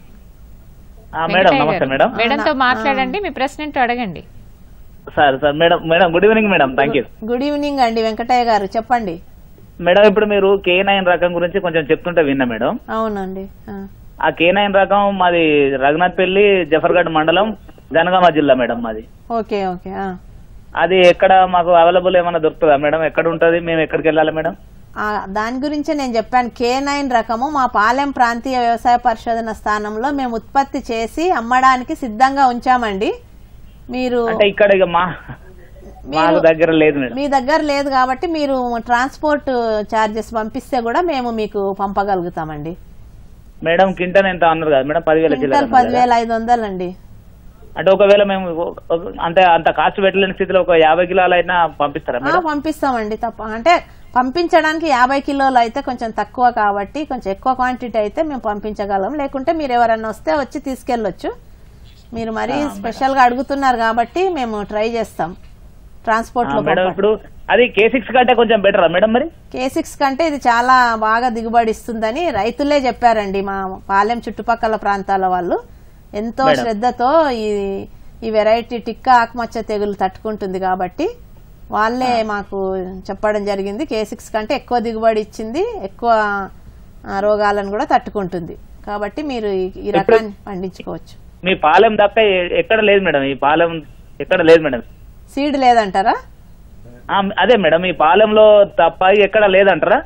ఆ, మేడం వెంకటయ్య నమస్తే గారు. మేడం మేడంతో మాట్లాడండి మీ ప్రశ్న ఏంటో అడగండి sir sir madam madam good evening madam thank you good evening అండి వెంకటయ్య గారు చెప్పండి మేడం ఇప్పుడు మీరు కే నైన్ రకం గురించి కొంచెం చెప్తుంటే విన్నా మేడం అవునండి ఆ. ఆ కే నైన్ రకం మాది రఘునాథ్పల్లి జఫర్గఢ్ మండలం జనగామ జిల్లా మేడం మాది ఓకే ఓకే ఆ. అది ఎక్కడ మాకు అవైలబుల్ ఏమైనా దొరుకుతుందా మేడం ఎక్కడ ఉంటది మేము ఎక్కడికి వెళ్ళాలి మేడం ఆ, దాని గురించే నేను చెప్పాను కే నైన్ రకము మా పాలెం ప్రాంతీయ వ్యవసాయ పరిశోధన స్థానంలో మేము ఉత్పత్తి చేసి అమ్మడానికి సిద్ధంగా ఉంచామండి మీరు అంటే ఇక్కడ ఇక మా మాకు దగ్గర లేదు మేడం మీ దగ్గర లేదు కాబట్టి మీరు ట్రాన్స్పోర్ట్ చార్జెస్ పంపిస్తే కూడా మేము మీకు పంపగలుగుతామండి మేడం కింటన్ ఎంత అన్నారు కదా మేడం పదివేల జిల్లా క్వింటల్ పదివేల ఐదు వందలండి అంటే ఒకవేళ మేము ఒక- ఒక- అంటే అంత కాస్ట్ పెట్టలేని స్థితిలో ఒక యాభై కిలోలు అయినా పంపిస్తారా ఆ, మేడం పంపిస్తామండి తప్ప అంటే పంపించడానికి యాభై కిలోలు అయితే కొంచెం తక్కువ కాబట్టి కొంచెం ఎక్కువ క్వాంటిటీ అయితే మేము పంపించగలం లేకుంటే మీరు ఎవరన్నా వస్తే వచ్చి తీసుకెళ్ళొచ్చు మీరు మరీ స్పెషల్ గా అడుగుతున్నారు కాబట్టి మేము ట్రై చేస్తాం ట్రాన్స్పోర్ట్ ఆ, లో మేడం ఇప్పుడు అది కే సిక్స్ కంటే కొంచెం బెటరా మేడం మరి కే సిక్స్ కంటే ఇది చాలా బాగా దిగుబడి ఇస్తుందని రైతులే చెప్పారండి మా పాలెం చుట్టుపక్కల ప్రాంతాల వాళ్ళు ఎంతో మేడం. శ్రద్ధతో ఈ ఈ వెరైటీ టిక్క ఆకుమచ్చ తెగులు తట్టుకుంటుంది కాబట్టి వాళ్ళే మాకు చెప్పడం జరిగింది కే సిక్స్ కంటే ఎక్కువ దిగుబడి ఇచ్చింది ఎక్కువ ఆ, రోగాలను కూడా తట్టుకుంటుంది కాబట్టి మీరు ఈ- ఈ రకాన్ని పండించుకోవచ్చు మీ పాలెం దక్క ఎ- ఎక్కడ లేదు మేడం ఈ పాలెం ఎక్కడ లేదు మేడం సీడ్ లేదంటారా ఆ, అదే మేడం ఈ పాలెంలో తప్ప ఎక్కడ లేదంటారా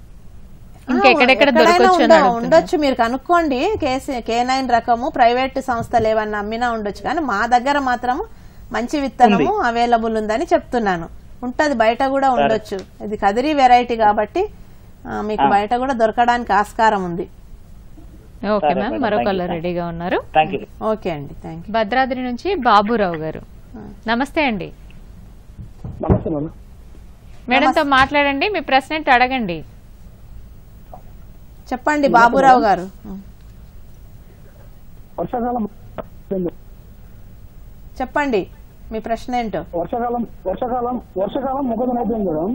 ఇంకా ఎక్కడెక్కడ ఎక్కడైనా దొరకచ్చు అని ఉండ- అడుగుతున్నా. ఉండొచ్చు మీరు కనుక్కోండి కేసీ కే నైన్ రకము ప్రైవేట్ సంస్థలు ఏమన్నా అమ్మినా ఉండొచ్చు కానీ మా దగ్గర మాత్రం మంచి విత్తనము అవైలబుల్ ఉందని చెప్తున్నాను ఉంటది బయట కూడా ఉండొచ్చు ఇది కదిరి వెరైటీ కాబట్టి ఆ, మీకు ఆ. బయట కూడా దొరకడానికి ఆస్కారం ఉంది ఓకే సరే మ్యామ్ మేడం, మరో thank you, కాలర్ thank రెడీగా ఉన్నారు ఓకే అండి థ్యాంక్ భద్రాద్రి నుంచి బాబురావు గారు నమస్తే అండి నమస్తే మేడం మేడంతో మాట్లాడండి మీ ప్రశ్న ఏంటో అడగండి చెప్పండి బాబురావు గారు వర్షాకాలం చెప్పండి మీ ప్రశ్న ఏంటో వర్షాకాలం వర్షాకాలం వర్షాకాలం మొక్కజొన్న అయిపోయింది మేడం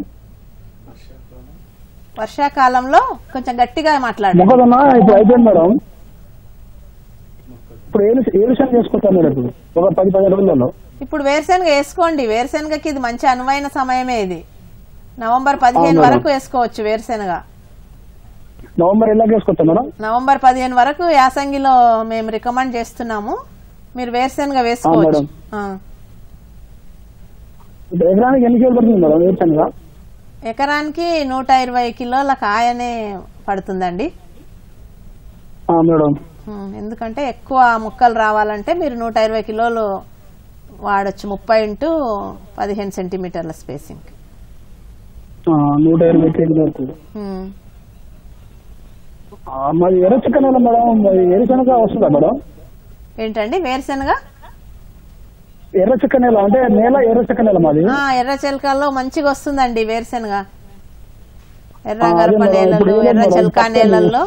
వర్షాకాలంలో కొంచెం గట్టిగా మాట్లాడండి మొక్కజొన్న ఇప్పుడు అయిపోయింది మేడం ఇప్పుడు ఏలు ఏలుషన్ చేసుకుంటాం మేడం ఇప్పుడు ఒక పది పదిహేను రోజులలో ఇప్పుడు వేరుశనగ వేసుకోండి వేరుశనగకి ఇది మంచి అనువైన సమయమే ఇది నవంబర్ పదిహేను అవును మేడం. వరకు వేసుకోవచ్చు వేరుశనగ నవంబర్ ఎలాగ వేసుకుంటాం మేడం నవంబర్ పదిహేను వరకు యాసంగిలో మేము రికమెండ్ చేస్తున్నాము మీరు వేరుశనగ వేసుకోవచ్చు ఆ. ఇప్పుడు ఎకరానికి ఎన్ని కిలోలు పడుతుంది మేడం వేరుశనగ ఎకరానికి నూట ఇరవై కిలోల కాయనే పడుతుందండి ఆ, మేడం ఉమ్, ఎందుకంటే ఎక్కువ ముక్కలు రావాలంటే మీరు నూట ఇరవై కిలోలు వాడొచ్చు ముప్పై ఇంటూ పదిహేను సెంటీమీటర్ల స్పేసింగ్ ఆ, నూట ఇరవై కేజీలు పడుతుంది ఉమ్. ఆ, మరి ఎర్ర చికెన్ మేడం మరి వేరుశనగ వస్తుందా మేడం ఏంటండి వేరుశనగ ఎర్ర చికెన్ నేల అంటే నేల ఎర్ర చికెన్ నేల మాది ఆ, ఎర్ర చిలకల్లో మంచిగా వస్తుందండి వేరుశనగ ఎర్ర ఆ, అదే గరప మేడం, నేలలు ఇప్పుడు ఎర్ర మేడం, చిలక తప్పని- నేలల్లో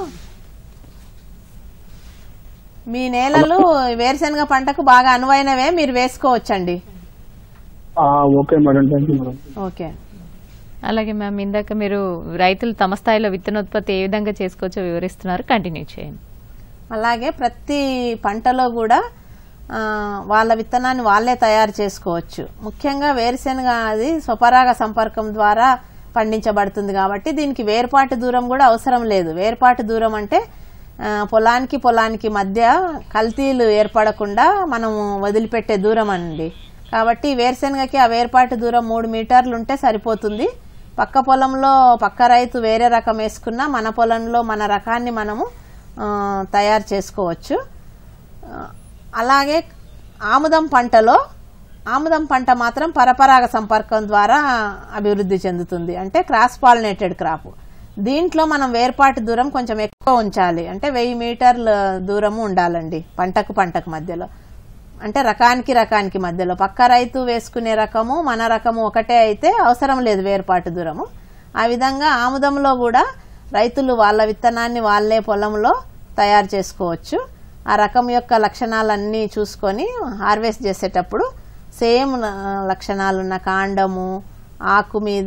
మీ నేలలు వేరుశనగ పంటకు బాగా అనువైనవే మీరు వేసుకోవచ్చండి ఆ, okay madam thank you madam okay అలాగే మ్యామ్ ఇందాక మీరు రైతులు తమ స్థాయిలో విత్తనోత్పత్తి ఏ విధంగా చేసుకోవచ్చో వివరిస్తున్నారు కంటిన్యూ చేయండి అలాగే ప్రతి పంటలో కూడా ఆ, వాళ్ళ విత్తనాన్ని వాళ్ళే తయారు చేసుకోవచ్చు ముఖ్యంగా వేరుశెనగ అది స్వపరాగ సంపర్కం ద్వారా పండించబడుతుంది కాబట్టి దీనికి వేర్పాటు దూరం కూడా అవసరం లేదు వేర్పాటు దూరం అంటే ఆ, పొలానికి పొలానికి మధ్య కల్తీలు ఏర్పడకుండా మనము వదిలిపెట్టే దూరం అండి కాబట్టి వేరుశెనగకి ఆ వేర్పాటు దూరం మూడు మీటర్లు ఉంటే సరిపోతుంది పక్క పొలంలో పక్క రైతు వేరే రకం వేసుకున్నా మన పొలంలో మన రకాన్ని మనము ఆ, తయారు చేసుకోవచ్చు ఆ, అలాగే ఆముదం పంటలో ఆముదం పంట మాత్రం పరపరాగ సంపర్కం ద్వారా అభివృద్ధి చెందుతుంది అంటే క్రాస్ పాలినేటెడ్ క్రాప్ దీంట్లో మనం వేర్పాటు దూరం కొంచెం ఎక్కువ ఉంచాలి అంటే వెయ్యి మీటర్ల దూరము ఉండాలండి పంటకు పంటకు మధ్యలో అంటే రకానికి రకానికి మధ్యలో పక్క రైతు వేసుకునే రకము మన రకము ఒకటే అయితే అవసరం లేదు వేర్పాటు దూరము ఆ విధంగా ఆముదంలో కూడా రైతులు వాళ్ళ విత్తనాన్ని వాళ్ళే పొలంలో తయారు చేసుకోవచ్చు ఆ రకం యొక్క లక్షణాలన్నీ చూసుకొని హార్వెస్ట్ చేసేటప్పుడు సేమ్ ఆ, లక్షణాలున్న కాండము ఆకు మీద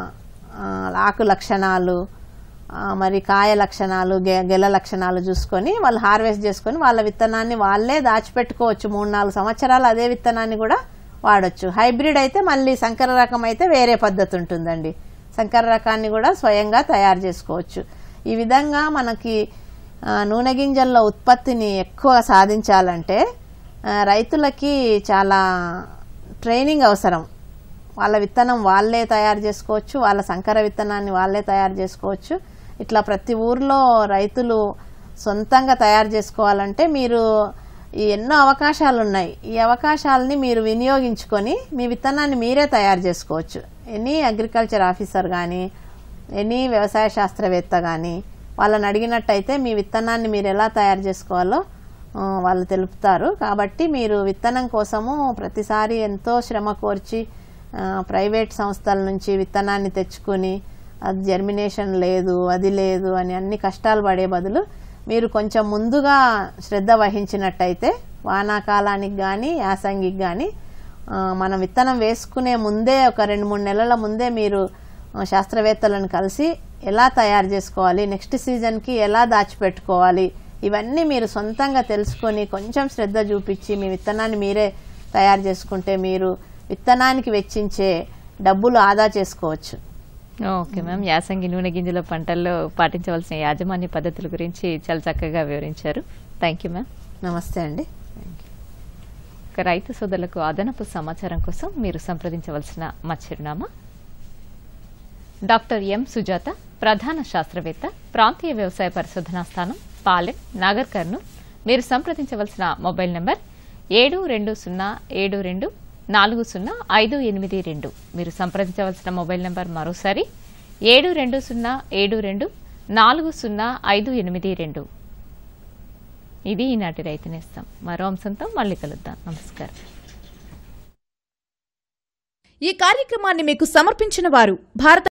ఆ, ఆకు లక్షణాలు ఆ, మరి కాయ లక్షణాలు గె- గెల లక్షణాలు చూసుకొని వాళ్ళు హార్వెస్ట్ చేసుకొని వాళ్ళ విత్తనాన్ని వాళ్ళే దాచిపెట్టుకోవచ్చు మూడు నాలుగు సంవత్సరాలు అదే విత్తనాన్ని కూడా వాడొచ్చు హైబ్రిడ్ అయితే మళ్ళీ సంకర రకం అయితే వేరే పద్ధతి ఉంటుందండి సంకర రకాన్ని కూడా స్వయంగా తయారు చేసుకోవచ్చు ఈ విధంగా మనకి ఆ, నూనె గింజల ఉత్పత్తిని ఎక్కువ సాధించాలంటే ఆ, రైతులకి చాలా ట్రైనింగ్ అవసరం వాళ్ళ విత్తనం వాళ్ళే తయారు చేసుకోవచ్చు వాళ్ళ సంకర విత్తనాన్ని వాళ్ళే తయారు చేసుకోవచ్చు ఇట్లా ప్రతి ఊర్లో రైతులు సొంతంగా తయారు చేసుకోవాలంటే మీరు ఈ ఎన్నో అవకాశాలు ఉన్నాయి ఈ అవకాశాలని మీరు వినియోగించుకొని మీ విత్తనాన్ని మీరే తయారు చేసుకోవచ్చు ఎనీ అగ్రికల్చర్ ఆఫీసర్ కానీ ఎనీ వ్యవసాయ శాస్త్రవేత్త కానీ వాళ్ళని అడిగినట్టయితే మీ విత్తనాన్ని మీరు ఎలా తయారు చేసుకోవాలో ఆ, వాళ్ళు తెలుపుతారు కాబట్టి మీరు విత్తనం కోసము ప్రతిసారి ఎంతో శ్రమ కోర్చి ఆ, ప్రైవేట్ సంస్థల నుంచి విత్తనాన్ని తెచ్చుకొని అది జర్మినేషన్ లేదు అది లేదు అని అన్ని కష్టాలు పడే బదులు మీరు కొంచెం ముందుగా శ్రద్ధ వహించినట్టయితే వానాకాలానికి కానీ యాసంగికి కానీ ఆ, మనం విత్తనం వేసుకునే ముందే ఒక రెండు మూడు నెలల ముందే మీరు ఆ, శాస్త్రవేత్తలను కలిసి ఎలా తయారు చేసుకోవాలి నెక్స్ట్ సీజన్కి ఎలా దాచిపెట్టుకోవాలి ఇవన్నీ మీరు సొంతంగా తెలుసుకొని కొంచెం శ్రద్ధ చూపించి మీ విత్తనాన్ని మీరే తయారు చేసుకుంటే మీరు విత్తనానికి వెచ్చించే డబ్బులు ఆదా చేసుకోవచ్చు ఓకే మ్యామ్ యాసంగి నూనె గింజల పంటల్లో పాటించవలసిన యాజమాన్య పద్ధతుల గురించి చాలా చక్కగా వివరించారు థ్యాంక్ యూ మ్యామ్ నమస్తే అండి ఇక రైతు సోదరులకు అదనపు సమాచారం కోసం మీరు సంప్రదించవలసిన మా చిరునామా డాక్టర్ ఎం సుజాత ప్రధాన శాస్త్రవేత్త ప్రాంతీయ వ్యవసాయ పరిశోధనా స్థానం పాలెం నాగర్ కర్నూల్ మీరు సంప్రదించవలసిన మొబైల్ నంబర్ ఏడు రెండు సున్నా ఏడు రెండు నాలుగు సున్నా ఐదు ఎనిమిది రెండు మీరు సంప్రదించవలసిన మొబైల్ నంబర్ మరోసారి ఏడు రెండు సున్నా ఏడు రెండు నాలుగు సున్నా ఐదు ఎనిమిది రెండు ఇది ఈనాటి రైతు నేస్తం మరో అంశంతో మళ్ళీ కలుద్దాం నమస్కారం ఈ కార్యక్రమాన్ని మీకు సమర్పించిన వారు భారత